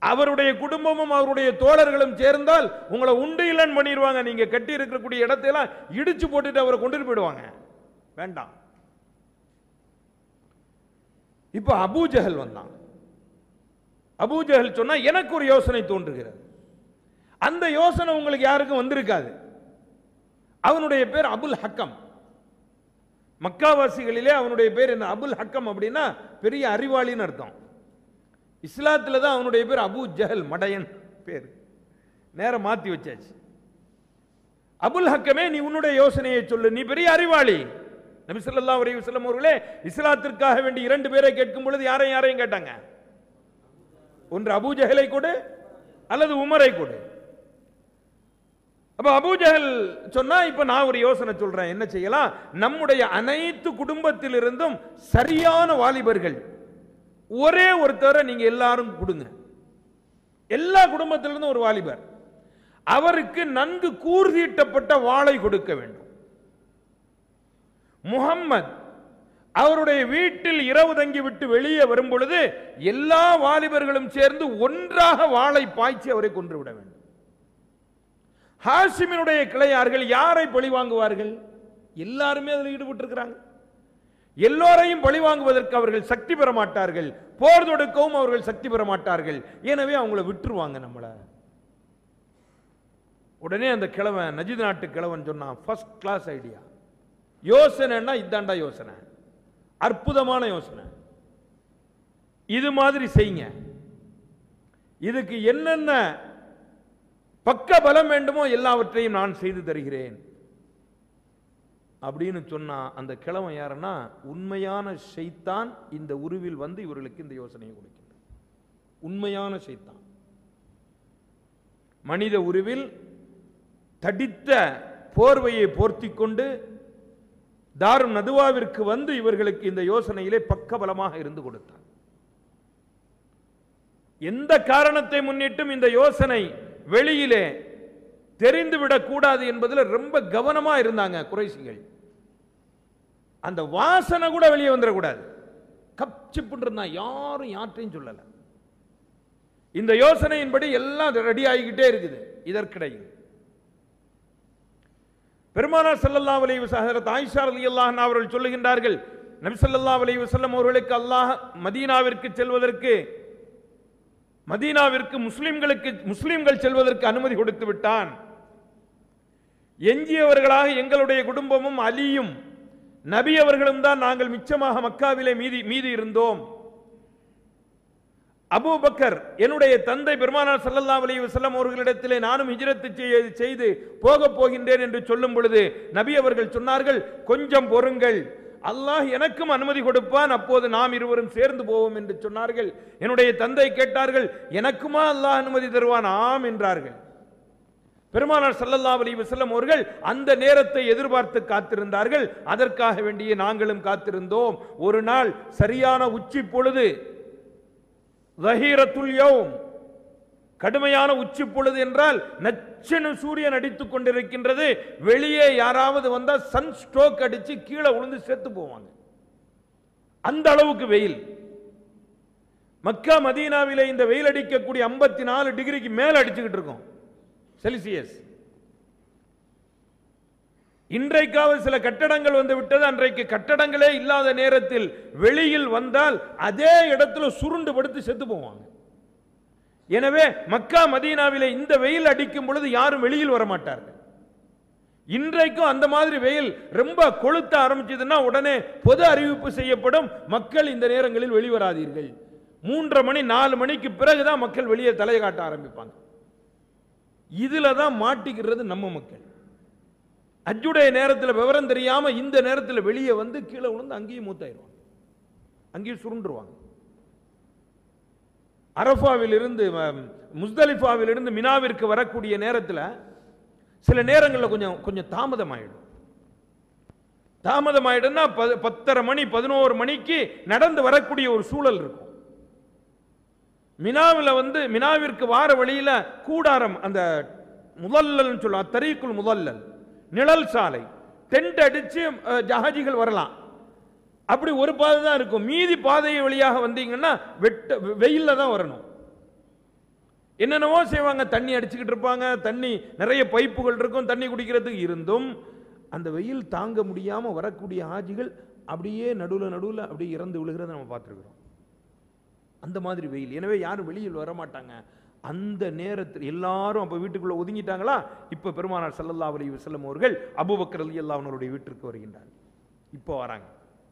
அவருடைய குடும்பமும் அவருடைய தோழர்களும் சேர்ந்தால் உங்களை உண்டு இல்லைன்னு பண்ணிடுவாங்க நீங்க கட்டி இருக்கக்கூடிய இடத்தையெல்லாம் இடிச்சு போட்டுட்டு அவரை கொண்டுட்டு போயிடுவாங்க வேண்டாம் இப்ப அபூஜஹல் வந்தான் அபூஜஹல் சொன்னா எனக்கு ஒரு யோசனை தோன்றுகிறது அந்த யோசனை உங்களுக்கு யாருக்கும் வந்திருக்காது அவனுடைய பேர் அபுல் ஹக்கம் மக்காவாசிகளிலே அவனுடைய பேர் என்ன அபுல் ஹக்கம் அப்படின்னா பெரிய அறிவாளின்னு அர்த்தம் இஸ்லாத்துல தான் அவனுடைய பேர் அபு ஜஹல் மடையன் பேர் நேரம் மாத்தி வச்சாச்சு அபுல் ஹக்கமே நீ உன்னுடைய யோசனையை சொல்லு நீ பெரிய அறிவாளி நபி ஸல்லல்லாஹு அலைஹி வஸல்லம் அவர்களே இஸ்லாத்திற்காக வேண்டி இரண்டு பேரை கேட்கும் பொழுது யாரையும் யாரையும் கேட்டாங்க ஒன்று அபூ ஜஹலை கொடு அல்லது உமரை கொடு அப்ப அபூ ஜஹல் சொன்னா இப்ப நான் ஒரு யோசனை சொல்றேன் என்ன செய்யலாம் நம்முடைய அனைத்து குடும்பத்திலிருந்தும் சரியான வாலிபர்கள் ஒரே ஒருத்தரை நீங்க எல்லாரும் கொடுங்க எல்லா குடும்பத்திலிருந்தும் ஒரு வாலிபர் அவருக்கு நன்கு கூர்தீட்டப்பட்ட வாளை கொடுக்க வேண்டும் முகம்மது அவருடைய வீட்டில் இரவு தங்கி விட்டு வெளியே வரும் பொழுது எல்லா வாலிபர்களும் சேர்ந்து ஒன்றாக வாளை பாய்ச்சி அவரை கொன்று விட வேண்டும் ஹாசிமினுடைய கிளையார்கள் யாரை பழி வாங்குவார்கள் எல்லாருமே அதில் ஈடுபட்டிருக்கிறாங்க எல்லோரையும் பழி வாங்குவதற்கு அவர்கள் சக்தி பெற மாட்டார்கள் போர் தொடுக்கவும் அவர்கள் சக்தி பெற மாட்டார்கள் எனவே அவங்கள விட்டுருவாங்க நம்மள உடனே அந்த கிழவன் நஜித் நாட்டு கிழவன் சொன்னான் ஃபர்ஸ்ட் கிளாஸ் ஐடியா யோசனைன்னா இதாண்டா யோசனை அற்புதமான யோசனை இது மாதிரி செய்யுங்க இதுக்கு என்னென்ன பக்க பலம் வேண்டுமோ எல்லாவற்றையும் நான் செய்து தருகிறேன் அப்படின்னு சொன்னா அந்த கிழவன் யாருன்னா உண்மையான ஷைத்தான் இந்த உருவில் வந்து இவர்களுக்கு இந்த யோசனையை கொடுக்கின்றான் உண்மையான ஷைத்தான் மனித உருவில் தடித்த போர்வையை போர்த்திக் கொண்டு தாரும் நதுவாவிற்கு வந்து இவர்களுக்கு இந்த யோசனையிலே பக்கபலமாக இருந்து கொடுத்தார் எந்த காரணத்தை முன்னிட்டும் இந்த யோசனை வெளியிலே தெரிந்துவிடக் கூடாது என்பதில் ரொம்ப கவனமா இருந்தாங்க குறைசிகள் அந்த வாசனை கூட வெளியே வந்துடக்கூடாது கப்சிப்புன்னு இருந்தான் யாரும் யார்ட்டையும் சொல்லல இந்த யோசனையின்படி எல்லாம் ரெடி ஆகிக்கிட்டே இருக்குது இதற்கிடையில் பெருமானார் ஸல்லல்லாஹு அலைஹி வஸல்லம் ஆயிஷா ரலியல்லாஹு அன்ஹா அவர்கள் சொல்லுகின்றார்கள் நபி ஸல்லல்லாஹு அலைஹி வஸல்லம் அவர்களுக்கு அல்லாஹ் மதீனாவிற்கு செல்வதற்கு மதீனாவிற்கு முஸ்லிம்களுக்கு முஸ்லிம்கள் செல்வதற்கு அனுமதி கொடுத்து விட்டான் எஞ்சியவர்களாக எங்களுடைய குடும்பமும் அலியும் நபி அவர்களும் தான் நாங்கள் மிச்சமாக மக்காவிலே மீதி மீதி இருந்தோம் அபூபக்கர் என்னுடைய தந்தை பெருமானார் ஸல்லல்லாஹு அலைஹி வஸல்லம் அவர்களிடத்திலே நானும் ஹிஜ்ரத் செய்ய- செய்து போக போகின்றேன் என்று சொல்லும் பொழுது நபி அவர்கள் சொன்னார்கள் கொஞ்சம் பொறுங்கள் அல்லாஹ் எனக்கும் அனுமதி கொடுப்பான் அப்போது நாம் இருவரும் சேர்ந்து போவோம் என்று சொன்னார்கள் என்னுடைய தந்தை கேட்டார்கள் எனக்குமா அல்லாஹ் அனுமதி தருவான் ஆம் என்றார்கள் பெருமானார் ஸல்லல்லாஹு அலைஹி வஸல்லம் அவர்கள் அந்த நேரத்தை எதிர்பார்த்து காத்திருந்தார்கள் அதற்காக வேண்டிய நாங்களும் காத்திருந்தோம் ஒரு நாள் சரியான உச்சி பொழுது ظهيرத்துல் யௌம் கடுமையான உச்சி பொழுது என்றால் நச்செனு சூரியன் அடித்துக் கொண்டிருக்கின்றது வெளியே யாராவது வந்தா சன் ஸ்ட்ரோக் அடிச்சு கீழே விழுந்து செத்து போவாங்க அந்த அளவுக்கு வெயில் மக்கா மதீனாவிலே இந்த வெயில் அடிக்கக்கூடிய 54 நாலு டிகிரிக்கு மேல அடிச்சுக்கிட்டு இருக்கும் செல்சியஸ் இன்றைக்காவது சில கட்டடங்கள் வந்து விட்டது அன்றைக்கு கட்டடங்களே இல்லாத நேரத்தில் வெளியில் வந்தால் அதே இடத்துல சுருண்டு படுத்து செத்து போவாங்க எனவே மக்கா மதீனாவிலே இந்த வெயில் அடிக்கும் பொழுது யாரும் வெளியில் வர மாட்டார்கள் இன்றைக்கும் அந்த மாதிரி வெயில் ரொம்ப கொளுத்த ஆரம்பிச்சதுன்னா உடனே பொது அறிவிப்பு செய்யப்படும் மக்கள் இந்த நேரங்களில் வெளிவராதீர்கள் மூன்றரை மணி நாலு மணிக்கு பிறகுதான் மக்கள் வெளியே தலை காட்ட ஆரம்பிப்பாங்க இதுல தான் மாட்டிக்கிறது நம்ம மக்கள் அஜுடைய நேரத்தில் விவரம் தெரியாம இந்த நேரத்தில் வெளியே வந்து கீழே விழுந்து அங்கேயும் மூத்தாயிருவாங்க அங்கேயும் சுருண்டுருவாங்க அரஃபாவில் இருந்து முஸ்தலிஃபாவில் இருந்து மினாவிற்கு வரக்கூடிய நேரத்தில் சில நேரங்களில் கொஞ்சம் கொஞ்சம் தாமதம் ஆயிடும் தாமதம் ஆயிடும்னா ப- பத்தரை மணி பதினோரு மணிக்கு நடந்து வரக்கூடிய ஒரு சூழல் இருக்கும் மினாவில் வந்து மினாவிற்கு வார வழியில கூடாரம் அந்த முதல்லல் சொல்லுவாங்க தரீக்குல் முதல்லல் நிழல் சாலை டென்ட் அடிச்சு அஹ், ஜஹாஜிகள் வரலாம் அப்படி ஒரு பாதை தான் இருக்கும் மீதி பாதை வழியாக வந்தீங்கன்னா வெட்ட வெயில்ல தான் வரணும் என்னென்னவோ செய்வாங்க தண்ணி அடிச்சுக்கிட்டு இருப்பாங்க தண்ணி நிறைய பைப்புகள் இருக்கும் தண்ணி குடிக்கிறதுக்கு இருந்தும் அந்த வெயில் தாங்க முடியாம வரக்கூடிய ஆஜிகள் அப்படியே நடுவில் நடுவில் அப்படியே இறந்து விழுகிறத நம்ம பார்த்துருக்குறோம் அந்த மாதிரி வெயில் எனவே யாரும் வெளியில் வர மாட்டாங்க அந்த நேரத்தில் எல்லாரும் அப்போ வீட்டுக்குள்ள ஒதுங்கிட்டாங்களா இப்போ பெருமானார் ஸல்லல்லாஹு அலைஹி வஸல்லம் அவர்கள் அபூபக்கர் ரலியல்லாஹு அவர்களுடைய வீட்டிற்கு வருகின்றார் இப்போ வராங்க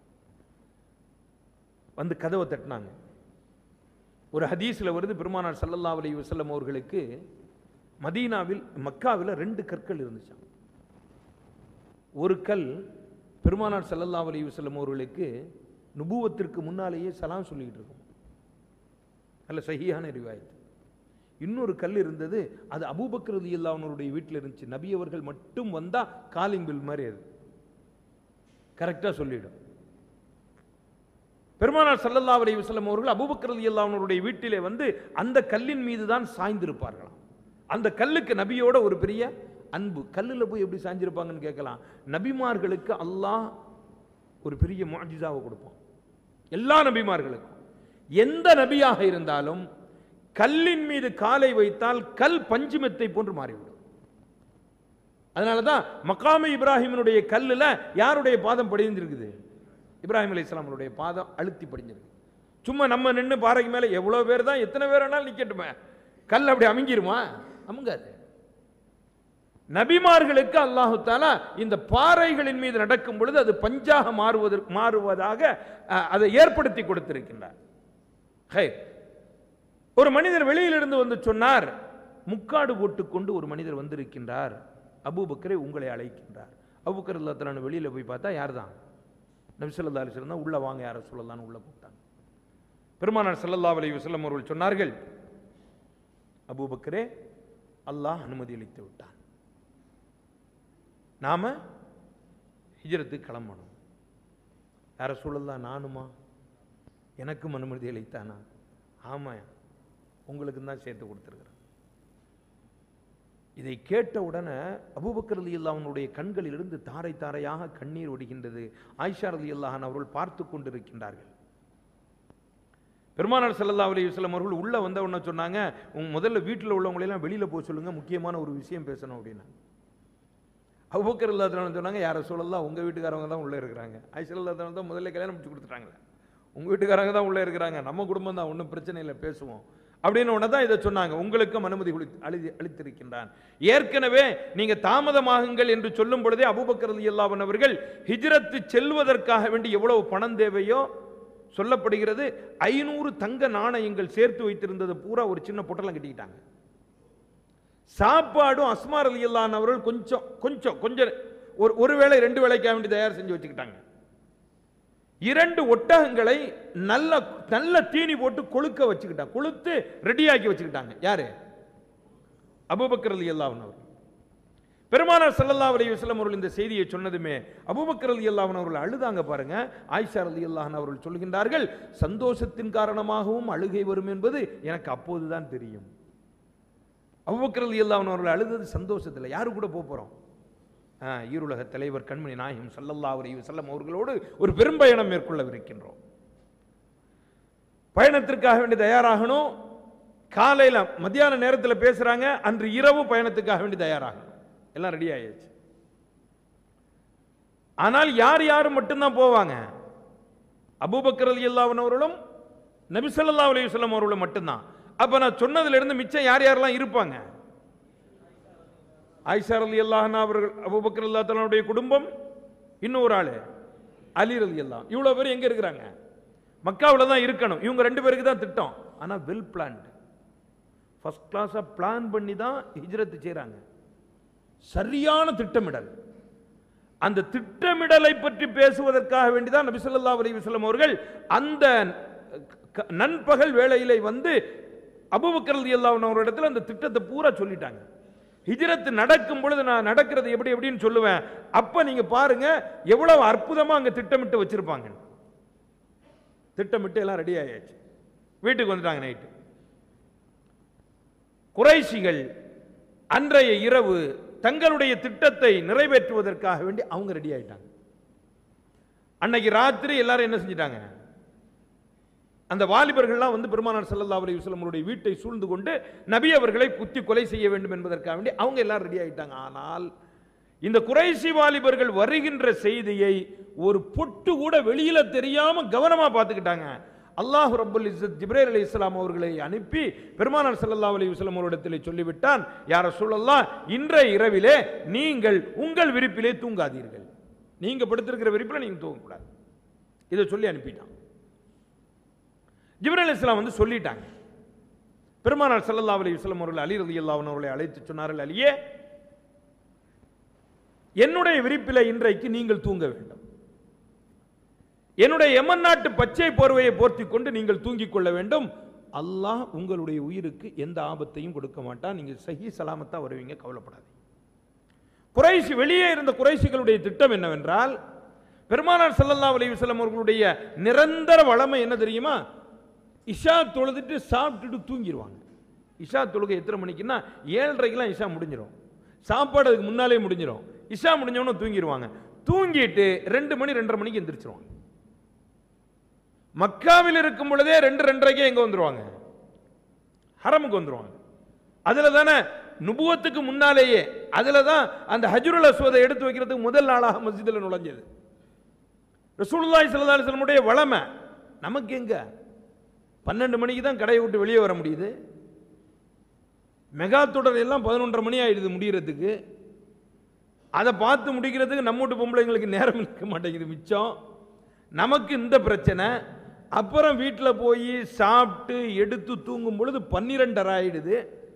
வந்து கதவை தட்டினாங்க ஒரு ஹதீஸில் வருது பெருமானார் ஸல்லல்லாஹு அலைஹி வஸல்லம் அவர்களுக்கு மதீனாவில் மக்காவில் ரெண்டு கற்கள் இருந்துச்சாம் ஒரு கல் பெருமானார் ஸல்லல்லாஹு அலைஹி வஸல்லம் அவர்களுக்கு நுபுவத்திற்கு முன்னாலேயே சலாம் சொல்லிக்கிட்டு இருக்கும் நல்ல சஹீஹான ரிவாயத் இன்னொரு கல் இருந்தது அது அபூபக்கர் ரலியல்லாஹு அவனுடைய வீட்டில் இருந்துச்சு நபி அவர்கள் மட்டும் வந்தா காலிங் பில் மாதிரி அது கரெக்டாக சொல்லிடும் பெருமானார் ஸல்லல்லாஹு அலைஹி வஸல்லம் அவர்கள் அபூபக்கர் ரலியல்லாஹு அவனுடைய வீட்டிலே வந்து அந்த கல்லின் மீது தான் சாய்ந்திருப்பார்களாம் அந்த கல்லுக்கு நபியோட ஒரு பெரிய அன்பு கல்லில் போய் எப்படி சாய்ஞ்சிருப்பாங்கன்னு கேட்கலாம் நபிமார்களுக்கு அல்லாஹ் ஒரு பெரிய முஅஜிசாவை கொடுப்பான் எல்லா நபிமார்களுக்கும் எந்த நபியாக இருந்தாலும் கல்லின் மீது காலை வைத்தால் கல் பஞ்சுமெத்தை போன்று மாறிவிடும் அதனால தான் மக்காம இப்ராஹிமினுடைய கல்லுல யாருடைய பாதம் படிஞ்சிருக்குது இப்ராஹிம் அலி இஸ்லாமனுடைய பாதம் அழுத்தி படிஞ்சிருக்கு சும்மா நம்ம நின்று பாறைக்கு மேலே எவ்வளோ பேர் தான் எத்தனை பேர் வேணாலும் நிக்கட்டுமே கல் அப்படி அமுங்கிருமா அமுங்காது நபிமார்களுக்கு அல்லாஹு தாலா இந்த பாறைகளின் மீது நடக்கும் பொழுது அது பஞ்சாக மாறுவதற்கு மாறுவதாக அஹ், அதை ஏற்படுத்தி கொடுத்திருக்கின்றார் ஹை ஒரு மனிதர் வெளியிலிருந்து வந்து சொன்னார் முக்காடு போட்டுக்கொண்டு ஒரு மனிதர் வந்திருக்கின்றார் அபூபக்கரை உங்களை அழைக்கின்றார் அபூபக்கர் அல்லா வெளியில போய் பார்த்தா யார் தான் நபிசல்லா அலிஸ்லாம் தான் உள்ள வாங்க யாரை சொல்லலாம்னு உள்ள கூப்பிட்டாங்க பெருமானார் ஸல்லல்லாஹு அலைஹி வஸல்லம் அவர்கள் சொன்னார்கள் அபூபக்கரே அல்லாஹ் அனுமதி அளித்து விட்டான் நாம ஹிஜ்ரத்துக்கு கிளம்பணும் யார சொல்லலாம் நானுமா எனக்கும் அனுமதி அளித்தானா ஆமா உங்களுக்கு தான் சேர்த்து கொடுத்துருக்குறேன் இதை கேட்ட உடனே அபூபக்கர் ரலியல்லாஹு அவனுடைய கண்களிலிருந்து தாரை தாரையாக கண்ணீர் ஒடுகின்றது ஆயிஷா ரலியல்லாஹு அவர்கள் பார்த்து கொண்டிருக்கின்றார்கள் பெருமானார் ஸல்லல்லாஹு அலைஹி வஸல்லம் அவர்கள் உள்ள வந்த உடனே சொன்னாங்க உங்க முதல்ல வீட்டில் உள்ளவங்களை எல்லாம் வெளியில போக சொல்லுங்க முக்கியமான ஒரு விஷயம் பேசணும் அப்படின்னா அபூபக்கர் ரலியல்லாஹு சொன்னாங்க யாரை சொல்லலாம் உங்க வீட்டுக்காரவங்க தான் உள்ள இருக்கிறாங்க ஆயிஷா ரலியல்லாஹு தான் முதல்ல கல்யாணம் முடிச்சு கொடுத்துட்டாங்களே உங்க வீட்டுக்காரங்க தான் உள்ள இருக்கிறாங்க நம்ம குடும்பம் தான் ஒன்றும் பிரச்சனை இல்லை பேசுவோம் அப்படின்னு உடனே தான் இதை சொன்னாங்க உங்களுக்கும் அனுமதி குளி- அளி- அளித்திருக்கின்றான் ஏற்கனவே நீங்க தாமதமாகுங்கள் என்று சொல்லும் பொழுதே அபூபக்கர் ரலியல்லாஹு அவர்கள் ஹிஜ்ரத்து செல்வதற்காக வேண்டி எவ்வளவு பணம் தேவையோ சொல்லப்படுகிறது ஐநூறு தங்க நாணயங்கள் சேர்த்து வைத்திருந்தது பூரா ஒரு சின்ன பொட்டலம் கட்டிக்கிட்டாங்க சாப்பாடும் அஸ்மார் ரலியல்லாஹு அவர்கள் கொஞ்சம் கொஞ்சம் கொஞ்சம் ஒரு ஒரு வேளை ரெண்டு வேளைக்காக வேண்டி தயார் செஞ்சு வச்சுக்கிட்டாங்க இரண்டு ஒட்டகங்களை நல்ல நல்ல தீனி போட்டு கொழுக்க வச்சுக்கிட்டாங்க கொளுத்து ரெடியாக்கி வச்சுக்கிட்டாங்க யாரு அபூபக்கர் ரலியல்லாஹு அவர் பெருமானார் ஸல்லல்லாஹு அலைஹி வஸல்லம் அவர்கள் இந்த செய்தியை சொன்னதுமே அபூபக்கர் ரலியல்லாஹு அவர்கள் அழுதாங்க பாருங்க ஆயிஷா ரலியல்லாஹு அவர்கள் சொல்கின்றார்கள் சந்தோஷத்தின் காரணமாகவும் அழுகை வரும் என்பது எனக்கு அப்போதுதான் தெரியும் அபூபக்கர் ரலியல்லாஹு அவர்கள் அழுதது சந்தோஷத்தில் யாரு கூட போக போறோம் ஆ, ஈருலக தலைவர் கண்மணி நாயகம் ஸல்லல்லாஹு அலைஹி வஸல்லம் அவர்களோடு ஒரு பெரும்பயணம் மேற்கொள்ளவிருக்கின்றோம் பயணத்திற்காக வேண்டி தயாராகணும் காலையில மத்தியான நேரத்தில் பேசுறாங்க அன்று இரவு பயணத்துக்காக வேண்டி தயாராகணும் எல்லாம் ரெடி ஆயாச்சு ஆனால் யார் யார் மட்டும்தான் போவாங்க அபூபக்கர் ரலியல்லாஹு அவர்களும் நபி ஸல்லல்லாஹு அலைஹி வஸல்லம் அவர்களும் மட்டும்தான் அப்ப நான் சொன்னதுல இருந்து மிச்சம் யார் யாரெல்லாம் இருப்பாங்க ஆயிஷா ரலியல்லாஹு அவர்கள் அபூபக்கர் ரலியல்லாஹு தஆலாவுடைய குடும்பம் இன்னும் ஒரு ஆளு அலி ரலியல்லாஹு இவ்வளவு பேர் எங்க இருக்கிறாங்க மக்காவுல தான் இருக்கணும் இவங்க ரெண்டு பேருக்கு தான் திட்டம் ஆனா வெல் பிளான்டு ஃபர்ஸ்ட் கிளாஸாக பிளான் பண்ணி தான் ஹிஜ்ரத்து செய்கிறாங்க சரியான திட்டமிடல் அந்த திட்டமிடலை பற்றி பேசுவதற்காக வேண்டிதான் நபி ஸல்லல்லாஹு அலைஹி வஸல்லம் அவர்கள் அந்த க- நண்பகல் வேளையிலே வந்து அபூபக்கர் ரலியல்லாஹு அன்ஹு அவரிடத்துல அந்த திட்டத்தை பூரா சொல்லிட்டாங்க ஹிஜ்ரத் நடக்கும் பொழுது நான் நடக்கிறது எப்படி எப்படின்னு சொல்லுவேன் அப்ப நீங்க பாருங்க எவ்வளவு அற்புதமா அங்க திட்டமிட்டு வச்சிருப்பாங்க திட்டமிட்டு எல்லாம் ரெடி ஆயாச்சு வீட்டுக்கு வந்துட்டாங்க நைட்டு குறைஷிகள் அன்றைய இரவு தங்களுடைய திட்டத்தை நிறைவேற்றுவதற்காக வேண்டி அவங்க ரெடி ஆயிட்டாங்க அன்னைக்கு ராத்திரி எல்லாரும் என்ன செஞ்சிட்டாங்க அந்த வாலிபர்கள்லாம் வந்து பெருமானார் ஸல்லல்லாஹு அலைஹி வஸல்லமுடைய வீட்டை சூழ்ந்து கொண்டு நபி அவர்களை குத்தி கொலை செய்ய வேண்டும் என்பதற்காக வேண்டி அவங்க எல்லாம் ரெடி ஆயிட்டாங்க ஆனால் இந்த குறைசி வாலிபர்கள் வருகின்ற செய்தியை ஒரு பொட்டு கூட வெளியில தெரியாம கவனமா பார்த்துக்கிட்டாங்க அல்லாஹ் ரப்பல் இஸ்ஸத் ஜிப்ரேல் அலி இஸ்லாம் அவர்களை அனுப்பி பெருமானார் ஸல்லல்லாஹு அலைஹி வஸல்லம் அவரிடத்தில் சொல்லிவிட்டான் யார சொல்லலாம் இன்றைய இரவிலே நீங்கள் உங்கள் விரிப்பிலே தூங்காதீர்கள் நீங்க படுத்திருக்கிற விரிப்பில் நீங்க தூங்கக்கூடாது இதை சொல்லி அனுப்பிட்டான் ஜிப்ரேல் இஸ்லாம் வந்து சொல்லிட்டாங்க பெருமானார் ஸல்லல்லாஹு அலைஹி வஸல்லம் அவர்கள் அலி ரலியல்லாஹு அன்ஹு அவர்களை அழைத்து சொன்னார்கள் அலியே என்னுடைய விரிப்பில் இன்றைக்கு நீங்கள் தூங்க வேண்டும் என்னுடைய எமன் நாட்டு பச்சை போர்வையை போர்த்தி கொண்டு நீங்கள் தூங்கிக் கொள்ள வேண்டும் அல்லாஹ் உங்களுடைய உயிருக்கு எந்த ஆபத்தையும் கொடுக்க மாட்டான் நீங்க சஹி சலாமத்தா வருவீங்க கவலைப்படாதீங்க குறைசி வெளியே இருந்த குறைசிகளுடைய திட்டம் என்னவென்றால் பெருமானார் ஸல்லல்லாஹு அலைஹி வஸல்லம் அவர்களுடைய நிரந்தர வளமை என்ன தெரியுமா இஷா தொழுதுட்டு சாப்பிட்டுட்டு தூங்கிடுவாங்க இஷா தொழுகை எத்தனை மணிக்குன்னா ஏழரைக்கெல்லாம் இஷா முடிஞ்சிடும் சாப்பாடு அதுக்கு முன்னாலே முடிஞ்சிடும் இஷா முடிஞ்சவொன்னே தூங்கிடுவாங்க தூங்கிட்டு ரெண்டு மணி ரெண்டரை மணிக்கு எந்திரிச்சிருவாங்க மக்காவில் இருக்கும் பொழுதே ரெண்டு ரெண்டரைக்கே எங்க வந்துருவாங்க ஹரமுக்கு வந்துருவாங்க அதுல தானே நுபுவத்துக்கு முன்னாலேயே அதுல தான் அந்த ஹஜ்ருல் அஸ்வதை எடுத்து வைக்கிறதுக்கு முதல் நாளாக மஸ்ஜிதில் நுழைஞ்சது ரசூலுல்லாஹி ஸல்லல்லாஹு அலைஹி வஸல்லமுடைய வளமை நமக்கு எங்க பன்னெண்டு மணிக்கு தான் கடையை விட்டு வெளியே வர முடியுது மெகா தொடர் எல்லாம் பதினொன்றரை மணி ஆயிடுது முடியறதுக்கு அதை பார்த்து முடிக்கிறதுக்கு நம்ம வீட்டு பொம்பளைங்களுக்கு நேரம் இருக்க மாட்டேங்குது மிச்சம் நமக்கு இந்த பிரச்சனை அப்புறம் வீட்டில் போய் சாப்பிட்டு எடுத்து தூங்கும் பொழுது பன்னிரெண்டரை ஆயிடுது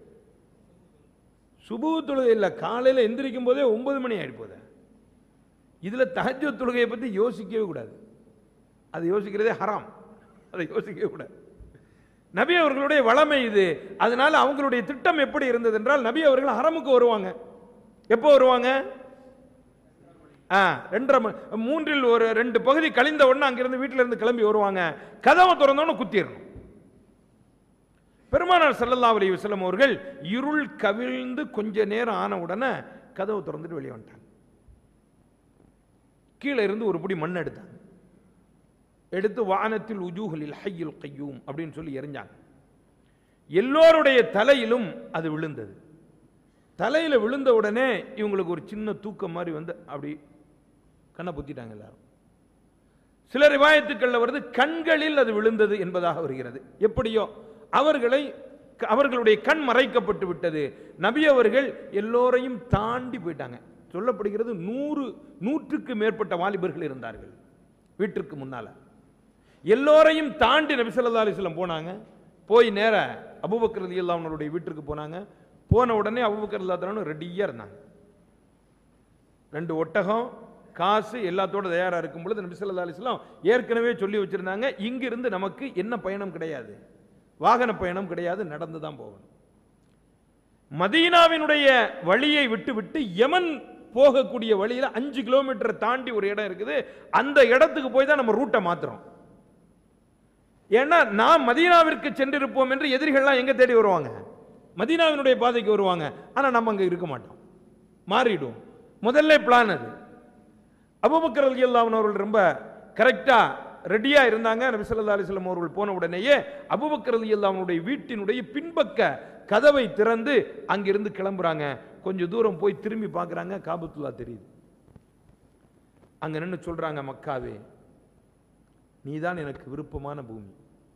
சுபு தொழுகை இல்லை காலையில் எந்திரிக்கும் போதே ஒன்பது மணி ஆயிடு போகுது இதில் தஹஜ்ஜு தொழுகையை பற்றி யோசிக்கவே கூடாது அது யோசிக்கிறதே ஹராம் அதை யோசிக்கவே கூடாது நபி அவர்களுடைய வளமை இது அதனால அவங்களுடைய திட்டம் எப்படி இருந்தது என்றால் நபி அவர்கள் ஹரமுக்கு வருவாங்க எப்போ வருவாங்க ஆ ரெண்டரை மணி மூன்றில் ஒரு ரெண்டு பகுதி கழிந்த உடனே அங்கிருந்து வீட்டில இருந்து கிளம்பி வருவாங்க கதவை திறந்தோன்னு குத்திடணும் பெருமானார் ஸல்லல்லாஹு அலைஹி வஸல்லம் அவர்கள் இருள் கவிழ்ந்து கொஞ்ச நேரம் ஆன உடனே கதவை திறந்துட்டு வெளியே வந்துட்டாங்க கீழே இருந்து ஒரு பிடி மண் எடுத்தாங்க எடுத்து வானத்தில் உஜூஹலில் ஹையுல் கையூம் அப்படின்னு சொல்லி எரிஞ்சாங்க எல்லோருடைய தலையிலும் அது விழுந்தது தலையில விழுந்த உடனே இவங்களுக்கு ஒரு சின்ன தூக்கம் மாதிரி வந்து அப்படி கண்ணை பொத்திட்டாங்க எல்லாரும் சில ரிவாயத்துக்கள்ல வருது கண்களில் அது விழுந்தது என்பதாக வருகிறது எப்படியோ அவர்களை அவர்களுடைய கண் மறைக்கப்பட்டு விட்டது நபி அவர்கள் எல்லோரையும் தாண்டி போயிட்டாங்க சொல்லப்படுகிறது நூறு நூற்றுக்கு மேற்பட்ட வாலிபர்கள் இருந்தார்கள் வீட்டிற்கு முன்னால எல்லோரையும் தாண்டி நபி ஸல்லல்லாஹு அலைஹி வஸல்லம் போனாங்க போய் நேர அபூபக்கர் ரலியல்லாஹு அவனுடைய வீட்டிற்கு போனாங்க போன உடனே அபூபக்கர் ரலியல்லாஹு ரெடியா இருந்தாங்க ரெண்டு ஒட்டகம் காசு எல்லாத்தோட தயாரா இருக்கும் பொழுது நபி ஸல்லல்லாஹு அலைஹி வஸல்லம் ஏற்கனவே சொல்லி வச்சிருந்தாங்க இங்கிருந்து நமக்கு என்ன பயணம் கிடையாது வாகன பயணம் கிடையாது நடந்து தான் போகணும் மதீனாவினுடைய வழியை விட்டு விட்டு யமன் போகக்கூடிய வழியில அஞ்சு கிலோமீட்டர் தாண்டி ஒரு இடம் இருக்குது அந்த இடத்துக்கு போய் தான் நம்ம ரூட்டை மாத்துறோம் ஏன்னா நாம் மதீனாவிற்கு சென்றிருப்போம் என்று எதிரிகள்லாம் எங்க தேடி வருவாங்க மதீனாவினுடைய பாதைக்கு வருவாங்க ஆனா நம்ம அங்க இருக்க மாட்டோம் மாறிடுவோம் முதல்ல பிளான் அது அபுபக்கர் ரலியல்லாஹு அன்ஹு அவர்கள் ரொம்ப கரெக்டா ரெடியா இருந்தாங்க நபி ஸல்லல்லாஹு அலைஹி வஸல்லம் அவர்கள் போன உடனேயே அபூபக்கர் ரலியல்லாஹு அன்ஹுடைய வீட்டினுடைய பின்பக்க கதவை திறந்து அங்கிருந்து கிளம்புறாங்க கொஞ்சம் தூரம் போய் திரும்பி பார்க்கறாங்க காபத்துல்லா தெரியுது அங்க நின்னு சொல்றாங்க மக்காவே நீதான் எனக்கு விருப்பமான பூமி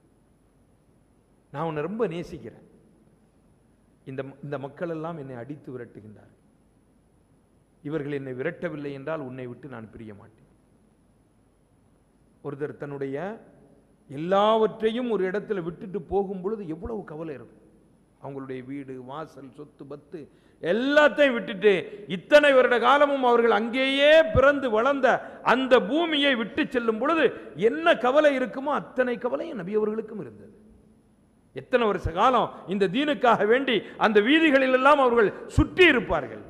நான் உன்னை ரொம்ப நேசிக்கிறேன் இந்த இந்த மக்கள் எல்லாம் என்னை அடித்து விரட்டுகின்றார் இவர்கள் என்னை விரட்டவில்லை என்றால் உன்னை விட்டு நான் பிரிய மாட்டேன் ஒருத்தர் தன்னுடைய எல்லாவற்றையும் ஒரு இடத்துல விட்டுட்டு போகும் பொழுது எவ்வளவு கவலை இருக்கும் அவங்களுடைய வீடு வாசல் சொத்து பத்து எல்லாத்தையும் விட்டுட்டு இத்தனை வருட காலமும் அவர்கள் அங்கேயே பிறந்து வளர்ந்த அந்த பூமியை விட்டு செல்லும் பொழுது என்ன கவலை இருக்குமோ அத்தனை கவலையும் நபி அவர்களுக்கும் இருந்தது எத்தனை வருஷ காலம் இந்த தீனுக்காக வேண்டி அந்த வீதிகளில் எல்லாம் அவர்கள் சுற்றி இருப்பார்கள்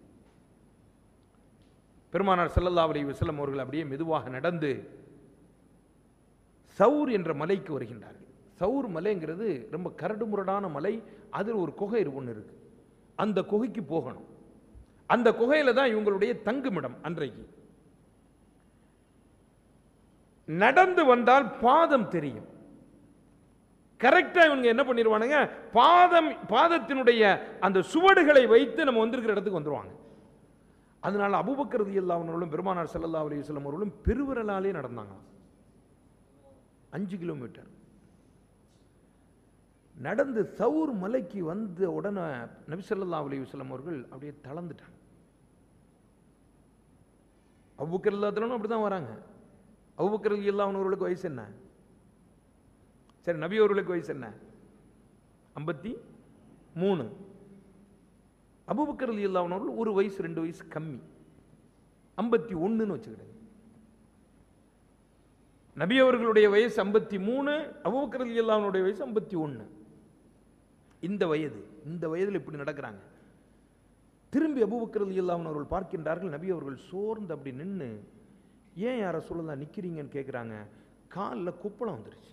பெருமானார் ஸல்லல்லாஹு அலைஹி வஸல்லம் அவர்கள் அப்படியே மெதுவாக நடந்து சவுர் என்ற மலைக்கு வருகின்றார்கள் சவுர் மலைங்கிறது ரொம்ப கரடுமுரடான மலை அதில் ஒரு குகை ஒன்று இருக்கு அந்த குகைக்கு போகணும் அந்த குகையில தான் இவங்களுடைய தங்குமிடம் அன்றைக்கு நடந்து வந்தால் பாதம் தெரியும் கரெக்டா இவங்க என்ன பண்ணிடுவானுங்க பாதம் பாதத்தினுடைய அந்த சுவடுகளை வைத்து நம்ம வந்திருக்கிற இடத்துக்கு வந்துருவாங்க அதனால அபூபக்கர் ரலியல்லாஹு அவர்களும் பெருமானார் ஸல்லல்லாஹு அலைஹி வஸல்லம் அவர்களும் பெருவிரலாலே நடந்தாங்க அஞ்சு கிலோமீட்டர் நடந்து சவுர் மலைக்கு வந்த உடனே நபி ஸல்லல்லாஹு அலைஹி வஸல்லம் அவர்கள் அப்படியே தளர்ந்துட்டாங்க அபூபக்கர் ரலியல்லாஹு அப்படி தான் வராங்க அபூபக்கர் ரலியல்லாஹு அவர்களுக்கு வயசு என்ன சரி நபி அவர்களுக்கு வயசு என்ன ஐம்பத்தி மூணு அபூபக்கர் ரலியல்லாஹு அவர்கள் ஒரு வயசு ரெண்டு வயசு கம்மி ஐம்பத்தி ஒன்றுன்னு வச்சுக்கிடுங்க நபி அவர்களுடைய வயசு ஐம்பத்தி மூணு அபூபக்கர் ரலியல்லாஹு அவனுடைய வயசு ஐம்பத்தி ஒன்று இந்த வயது இந்த வயதில் இப்படி நடக்கிறாங்க திரும்பி அபூபக்கர் ரலியல்லாஹு அவர்கள் பார்க்கின்றார்கள் நபி அவர்கள் சோர்ந்து அப்படி நின்று ஏன் யாரை சொல்லலாம் நிற்கிறீங்கன்னு கேட்குறாங்க காலில் குப்பளம் வந்துருச்சு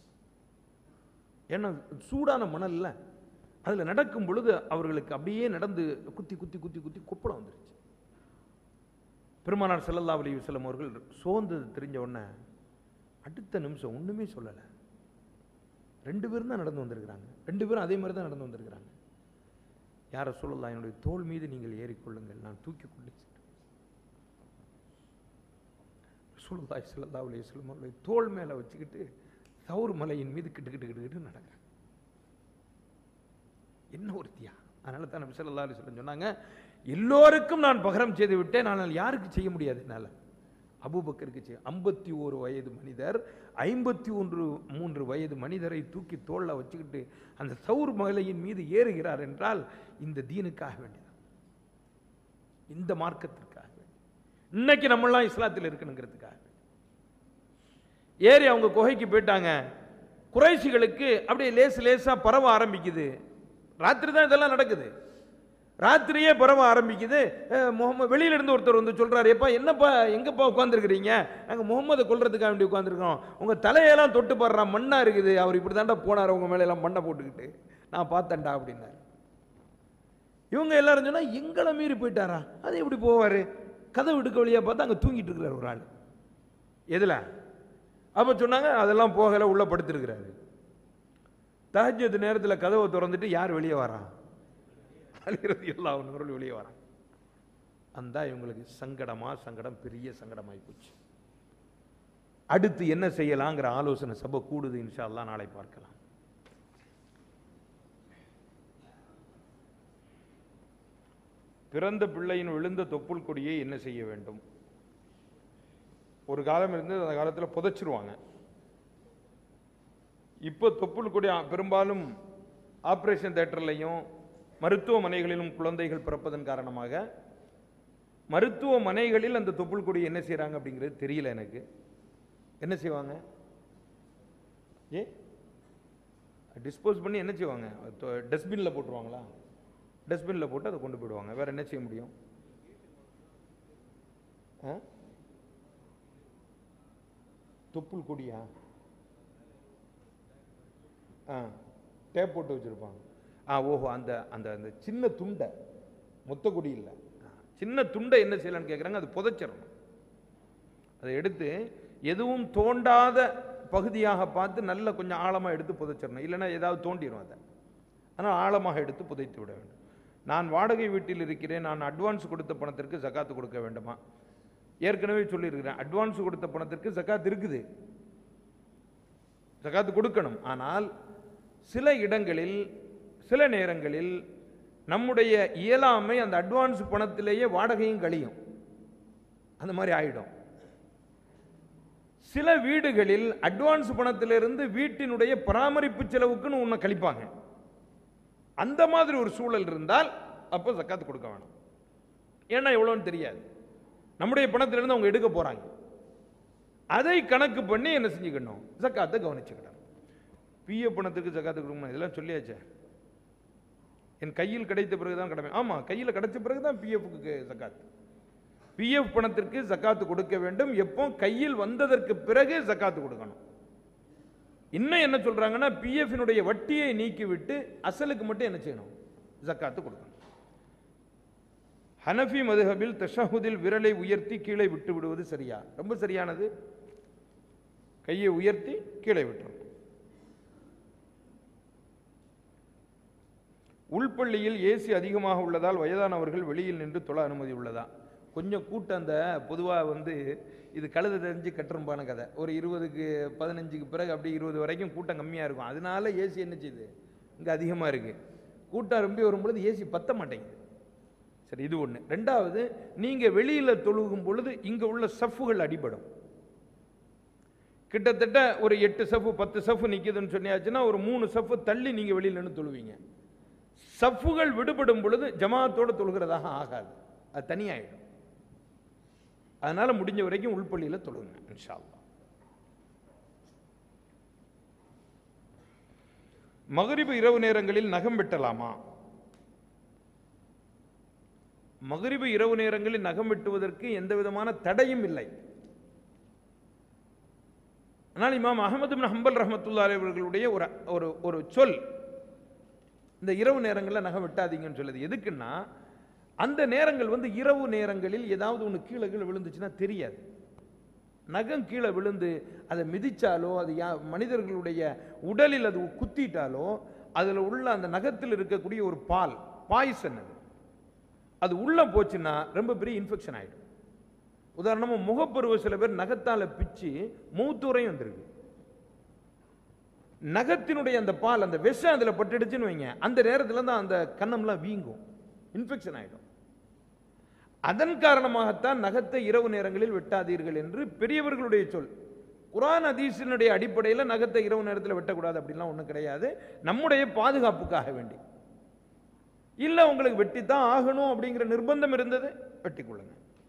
ஏன்னா சூடான மணல்ல அதில் நடக்கும் பொழுது அவர்களுக்கு அப்படியே நடந்து குத்தி குத்தி குத்தி குத்தி குப்பளம் வந்துருச்சு பெருமானார் ஸல்லல்லாஹு அலைஹி வஸல்லம் அவர்கள் சோர்ந்தது தெரிஞ்ச உடனே அடுத்த நிமிஷம் ஒண்ணுமே சொல்லலை ரெண்டு பேரும் தான் நடந்து வந்திருக்கிறாங்க ரெண்டு பேரும் அதே மாதிரி தான் நடந்து வந்திருக்கிறாங்க யாரை சொல்லலாம் என்னுடைய தோள் மீது நீங்கள் ஏறிக்கொள்ளுங்கள் நான் தூக்கி கொண்டு சுல்லாய் சல்லா அலைஹி வஸல்லம் அவருடைய தோள் மேலே வச்சுக்கிட்டு சவுர் மலையின் மீது கிட்டு கிட்டு கிட்டு கிட்டு நடக்கிறேன் என்ன ஒரு தியா அதனால தான் நபி ஸல்லல்லாஹு அலைஹி வஸல்லம் சொன்னாங்க எல்லோருக்கும் நான் பகரம் செய்து விட்டேன் ஆனால் யாருக்கு செய்ய முடியாது என்னால் அபூபக்கருக்கு செய்ய ஐம்பத்தி ஓரு வயது மனிதர் ஐம்பத்தி ஒன்று மூன்று வயது மனிதரை தூக்கி தோளில் வச்சுக்கிட்டு அந்த சவுர் மலையின் மீது ஏறுகிறார் என்றால் இந்த தீனுக்காக வேண்டியதான் இந்த மார்க்கத்திற்காக வேண்டி இன்னைக்கு நம்மளாம் இஸ்லாத்தில் இருக்கணுங்கிறதுக்காக வேண்டி. ஏறி அவங்க குகைக்கு போயிட்டாங்க குறைசிகளுக்கு அப்படியே லேசு லேசா பரவ ஆரம்பிக்குது ராத்திரி தான் இதெல்லாம் நடக்குது ராத்திரியே பரவ ஆரம்பிக்குது அஹ், முகமது வெளியில இருந்து ஒருத்தர் வந்து சொல்றாரு எப்பா என்னப்பா எங்கப்பா உட்காந்துருக்கிறீங்க நாங்க முகமதை கொல்றதுக்காக வேண்டி உட்காந்துருக்கோம் உங்க தலையெல்லாம் தொட்டு பாடுறா மண்ணா இருக்குது அவர் இப்படி தாண்டா போனார் உங்க மேல எல்லாம் மண்ணை போட்டுக்கிட்டு நான் பார்த்தேன்டா அப்படின்னாரு இவங்க எல்லாரும் சொன்னா எங்களை மீறி போயிட்டாரா அது எப்படி போவாரு கதவு எடுக்க வழியா பார்த்தா அங்க தூங்கிட்டு இருக்கிறார் ஒரு ஆள் எதுல அப்ப சொன்னாங்க அதெல்லாம் போகல உள்ள படுத்திருக்கிறாரு தஹஜ்ஜத் நேரத்துல கதவை திறந்துட்டு யார் வெளியே வரா அலிரதி எல்லாம் அவர்கள் வெளியே வராங்க அந்த இவங்களுக்கு சங்கடமா சங்கடம் பெரிய சங்கடமாயி போச்சு அடுத்து என்ன செய்யலாங்கிற ஆலோசனை சபை கூடுது இன்ஷா அல்லாஹ் நாளை பார்க்கலாம் பிறந்த பிள்ளையின் விழுந்த தொப்புள் கொடியை என்ன செய்ய வேண்டும் ஒரு காலம் இருந்து அந்த காலத்தில் புதைச்சிருவாங்க இப்போ தொப்புள் கொடி ஆ- பெரும்பாலும் ஆப்ரேஷன் தேட்டர்லையும் மருத்துவமனைகளிலும் குழந்தைகள் பிறப்பதன் காரணமாக மருத்துவமனைகளில் அந்த தொப்புள் கொடி என்ன செய்றாங்க அப்படிங்கிறது தெரியல எனக்கு என்ன செய்வாங்க ஏ டிஸ்போஸ் பண்ணி என்ன செய்வாங்க டஸ்ட்பினில் போட்டுருவாங்களா டஸ்ட்பினில் போட்டு அதை கொண்டு போயிடுவாங்க வேற என்ன செய்ய முடியும் ஆ? தொப்புள் கொடியா ஆ டேப் போட்டு வச்சுருப்பாங்க ஆ ஓஹோ அந்த அந்த அந்த சின்ன துண்டை மொத்த கொடி இல்லை ஆ, சின்ன துண்டை என்ன செய்யலாம்னு கேட்குறாங்க அது புதைச்சிடணும் அதை எடுத்து எதுவும் தோண்டாத பகுதியாக பார்த்து நல்ல கொஞ்சம் ஆழமாக எடுத்து புதைச்சிடணும் இல்லைன்னா ஏதாவது தோண்டிடும் அதை ஆனால் ஆழமாக எடுத்து புதைத்து விட வேண்டும் நான் வாடகை வீட்டில் இருக்கிறேன் நான் அட்வான்ஸ் கொடுத்த பணத்திற்கு ஜகாத்து கொடுக்க வேண்டுமா ஏற்கனவே சொல்லியிருக்கிறேன் அட்வான்ஸ் கொடுத்த பணத்திற்கு ஜகாத் இருக்குது ஜகாத்து கொடுக்கணும் ஆனால் சில இடங்களில் சில நேரங்களில் நம்முடைய இயலாமை அந்த அட்வான்ஸ் பணத்திலேயே வாடகையும் கழியும் அந்த மாதிரி ஆயிடும் சில வீடுகளில் அட்வான்ஸ் பணத்திலிருந்து வீட்டினுடைய பராமரிப்பு செலவுக்குன்னு உன்னை கழிப்பாங்க அந்த மாதிரி ஒரு சூழல் இருந்தால் அப்போ ஜக்காத்து கொடுக்க வேணாம் ஏன்னா எவ்வளோன்னு தெரியாது நம்முடைய பணத்திலிருந்து அவங்க எடுக்க போறாங்க அதை கணக்கு பண்ணி என்ன செஞ்சுக்கணும் ஜக்காத்தை கவனிச்சுக்கிட்டோம் பிஎஃப் பணத்துக்கு ஜக்காத்து கொடுக்கணும் இதெல்லாம் சொல்லியாச்சே என் கையில் கிடைத்த பிறகு தான் கடமை ஆமா கையில் கிடைச்ச பிறகு தான் பிஎஃப்க்கு ஜக்காத் பிஎஃப் பணத்திற்கு ஜக்காத்து கொடுக்க வேண்டும் எப்போ கையில் வந்ததற்கு பிறகு ஜக்காத்து கொடுக்கணும் இன்னும் என்ன சொல்றாங்கன்னா பிஎஃபினுடைய வட்டியை நீக்கிவிட்டு அசலுக்கு மட்டும் என்ன செய்யணும் ஜக்காத்து கொடுக்கணும் ஹனஃபி மதுஹபில் தஷஹுதில் விரலை உயர்த்தி கீழே விட்டு விடுவது சரியா ரொம்ப சரியானது கையை உயர்த்தி கீழே விட்டுறணும் உள்பள்ளியில் ஏசி அதிகமாக உள்ளதால் வயதானவர்கள் வெளியில் நின்று தொழ அனுமதி உள்ளதா கொஞ்சம் கூட்டம் அந்த பொதுவாக வந்து இது கழுத தெரிஞ்சு கட்டுரும்பான கதை ஒரு இருபதுக்கு பதினஞ்சுக்கு பிறகு அப்படி இருபது வரைக்கும் கூட்டம் கம்மியாக இருக்கும் அதனால ஏசி என்ன செய்யுது இங்கே அதிகமாக இருக்குது கூட்டம் ரொம்ப வரும்பொழுது ஏசி பத்த மாட்டேங்குது சரி இது ஒன்று ரெண்டாவது நீங்கள் வெளியில் தொழுகும் பொழுது இங்கே உள்ள சஃப்புகள் அடிபடும் கிட்டத்தட்ட ஒரு எட்டு சஃப்பு பத்து சஃப்பு நிற்குதுன்னு சொன்னியாச்சுன்னா ஒரு மூணு சஃப்பு தள்ளி நீங்கள் வெளியில் நின்று தொழுவீங்க சஃப்புகள் விடுபடும் பொழுது ஜமாத்தோடு தொழுகிறதாக ஆகாது அது தனியாயிடும் அதனால முடிஞ்ச வரைக்கும் உள்பள்ளியில் தொழுங்க இன்ஷா அல்லாஹ் மகரிபு இரவு நேரங்களில் நகம் வெட்டலாமா மகரிபு இரவு நேரங்களில் நகம் வெட்டுவதற்கு எந்த விதமான தடையும் இல்லை ஆனால் இமாம் அகமது பின் ஹம்பல் ரஹமத்துல்லா அவர்களுடைய ஒரு ஒரு ஒரு சொல் இந்த இரவு நேரங்களில் நகம் வெட்டாதீங்கன்னு சொல்லுது எதுக்குன்னா அந்த நேரங்கள் வந்து இரவு நேரங்களில் ஏதாவது ஒன்று கீழே கீழே விழுந்துச்சுன்னா தெரியாது நகம் கீழே விழுந்து அதை மிதிச்சாலோ அது யா மனிதர்களுடைய உடலில் அது குத்திட்டாலோ அதில் உள்ள அந்த நகத்தில் இருக்கக்கூடிய ஒரு பால் பாய்சன் அது அது உள்ளே போச்சுன்னா ரொம்ப பெரிய இன்ஃபெக்ஷன் ஆகிடும் உதாரணமாக முகப்பருவ சில பேர் நகத்தால் பிச்சு மூத்துரையும் வந்திருக்கு நகத்தினுடைய அந்த பால் அந்த விஷம் அதில் பட்டுடுச்சுன்னு வைங்க அந்த நேரத்தில் தான் அந்த கன்னம்லாம் வீங்கும் இன்ஃபெக்ஷன் ஆகிடும் அதன் காரணமாகத்தான் நகத்தை இரவு நேரங்களில் வெட்டாதீர்கள் என்று பெரியவர்களுடைய சொல் குரான் அதீசினுடைய அடிப்படையில் நகத்தை இரவு நேரத்தில் வெட்டக்கூடாது அப்படின்லாம் ஒன்றும் கிடையாது நம்முடைய பாதுகாப்புக்காக வேண்டி இல்லை உங்களுக்கு வெட்டித்தான் ஆகணும் அப்படிங்கிற நிர்பந்தம் இருந்தது வெட்டிக்கொள்ளுங்க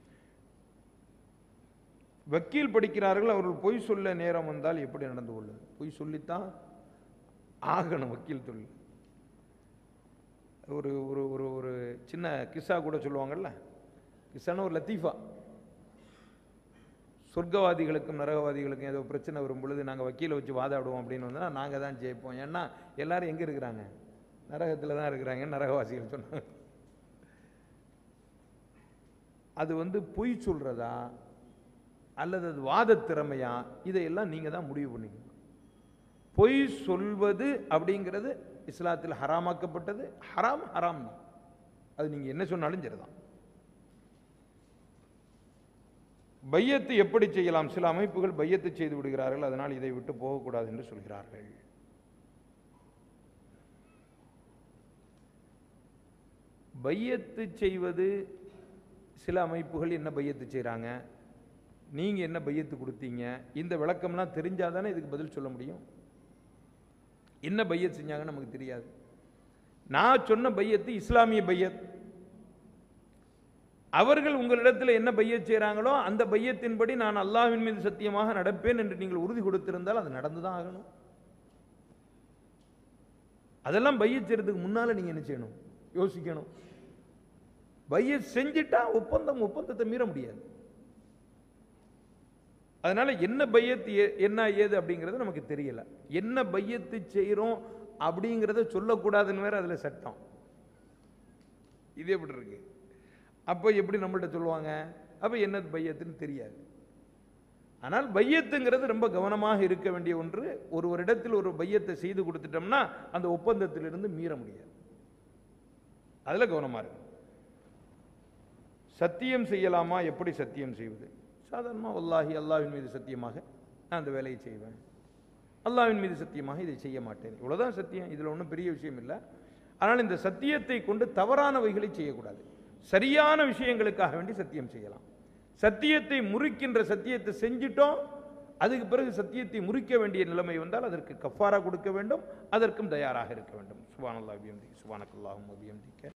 வக்கீல் படிக்கிறார்கள் அவர்கள் பொய் சொல்ல நேரம் வந்தால் எப்படி நடந்து கொள்ளுது பொய் சொல்லித்தான் ஆகணும் வக்கீல் தொழில் ஒரு ஒரு ஒரு ஒரு சின்ன கிஸ்ஸா கூட சொல்லுவாங்கல்ல கிஸ்ஸான ஒரு லத்தீஃபா சொர்க்கவாதிகளுக்கும் நரகவாதிகளுக்கும் ஏதோ பிரச்சனை வரும் பொழுது நாங்கள் வக்கீலை வச்சு வாதாடுவோம் அப்படின்னு வந்தால் நாங்கள் தான் ஜெயிப்போம் ஏன்னா எல்லாரும் எங்கே இருக்கிறாங்க நரகத்தில் தான் இருக்கிறாங்க நரகவாசிகள் சொன்னாங்க அது வந்து பொய் சொல்றதா அல்லது அது வாத திறமையா இதையெல்லாம் நீங்கள் தான் முடிவு பண்ணிக்கணும் பொய் சொல்வது அப்படிங்கிறது இஸ்லாத்தில் ஹராமாக்கப்பட்டது ஹராம் ஹராம் தான் அது நீங்கள் என்ன சொன்னாலும் சரிதான் பையத்து எப்படி செய்யலாம் சில அமைப்புகள் பையத்து செய்து விடுகிறார்கள் அதனால் இதை விட்டு போகக்கூடாது என்று சொல்கிறார்கள் பையத்து செய்வது சில அமைப்புகள் என்ன பையத்து செய்கிறாங்க நீங்கள் என்ன பையத்து கொடுத்தீங்க இந்த விளக்கம்லாம் தெரிஞ்சால் தானே இதுக்கு பதில் சொல்ல முடியும் என்ன பையத் செஞ்சாங்கன்னு நமக்கு தெரியாது நான் சொன்ன பையத்து இஸ்லாமிய பையத் அவர்கள் உங்களிடத்தில் என்ன பையத் செய்கிறாங்களோ அந்த பையத்தின்படி நான் அல்லாஹ்வின் மீது சத்தியமாக நடப்பேன் என்று நீங்கள் உறுதி கொடுத்திருந்தால் அது நடந்து தான் ஆகணும் அதெல்லாம் பையத் செய்யறதுக்கு முன்னால் நீங்கள் என்ன செய்யணும் யோசிக்கணும் பையத் செஞ்சிட்டா ஒப்பந்தம் ஒப்பந்தத்தை மீற முடியாது அதனால என்ன பையத்து ஏ- என்ன ஏது அப்படிங்கிறது நமக்கு தெரியல என்ன பையத்து செய்கிறோம் அப்படிங்கிறத சொல்லக்கூடாதுன்னு வேற அதில் சட்டம் இது எப்படி இருக்கு அப்போ எப்படி நம்மள்ட்ட சொல்லுவாங்க அப்போ என்ன பையத்துன்னு தெரியாது ஆனால் பையத்துங்கிறது ரொம்ப கவனமாக இருக்க வேண்டிய ஒன்று ஒருவரிடத்தில் ஒரு பையத்தை செய்து கொடுத்துட்டோம்னா அந்த ஒப்பந்தத்திலிருந்து மீற முடியாது அதில் கவனமாக இருக்கும் சத்தியம் செய்யலாமா எப்படி சத்தியம் செய்வது சாதாரணமாக வல்லாஹி அல்லாஹ்வின் மீது சத்தியமாக நான் அந்த வேலையை செய்வேன் அல்லாஹ்வின் மீது சத்தியமாக இதை செய்ய மாட்டேன் இவ்வளவுதான் சத்தியம் இதில் ஒன்றும் பெரிய விஷயம் இல்லை ஆனால் இந்த சத்தியத்தை கொண்டு தவறானவைகளை செய்யக்கூடாது சரியான விஷயங்களுக்காக வேண்டி சத்தியம் செய்யலாம் சத்தியத்தை முறிக்கின்ற சத்தியத்தை செஞ்சிட்டோம் அதுக்கு பிறகு சத்தியத்தை முறிக்க வேண்டிய நிலைமை வந்தால் அதற்கு கஃபாரா கொடுக்க வேண்டும் அதற்கும் தயாராக இருக்க வேண்டும் சுபானல்லா அபியம்தி சுபானக்கல்லாஹும் அபியம்திக்க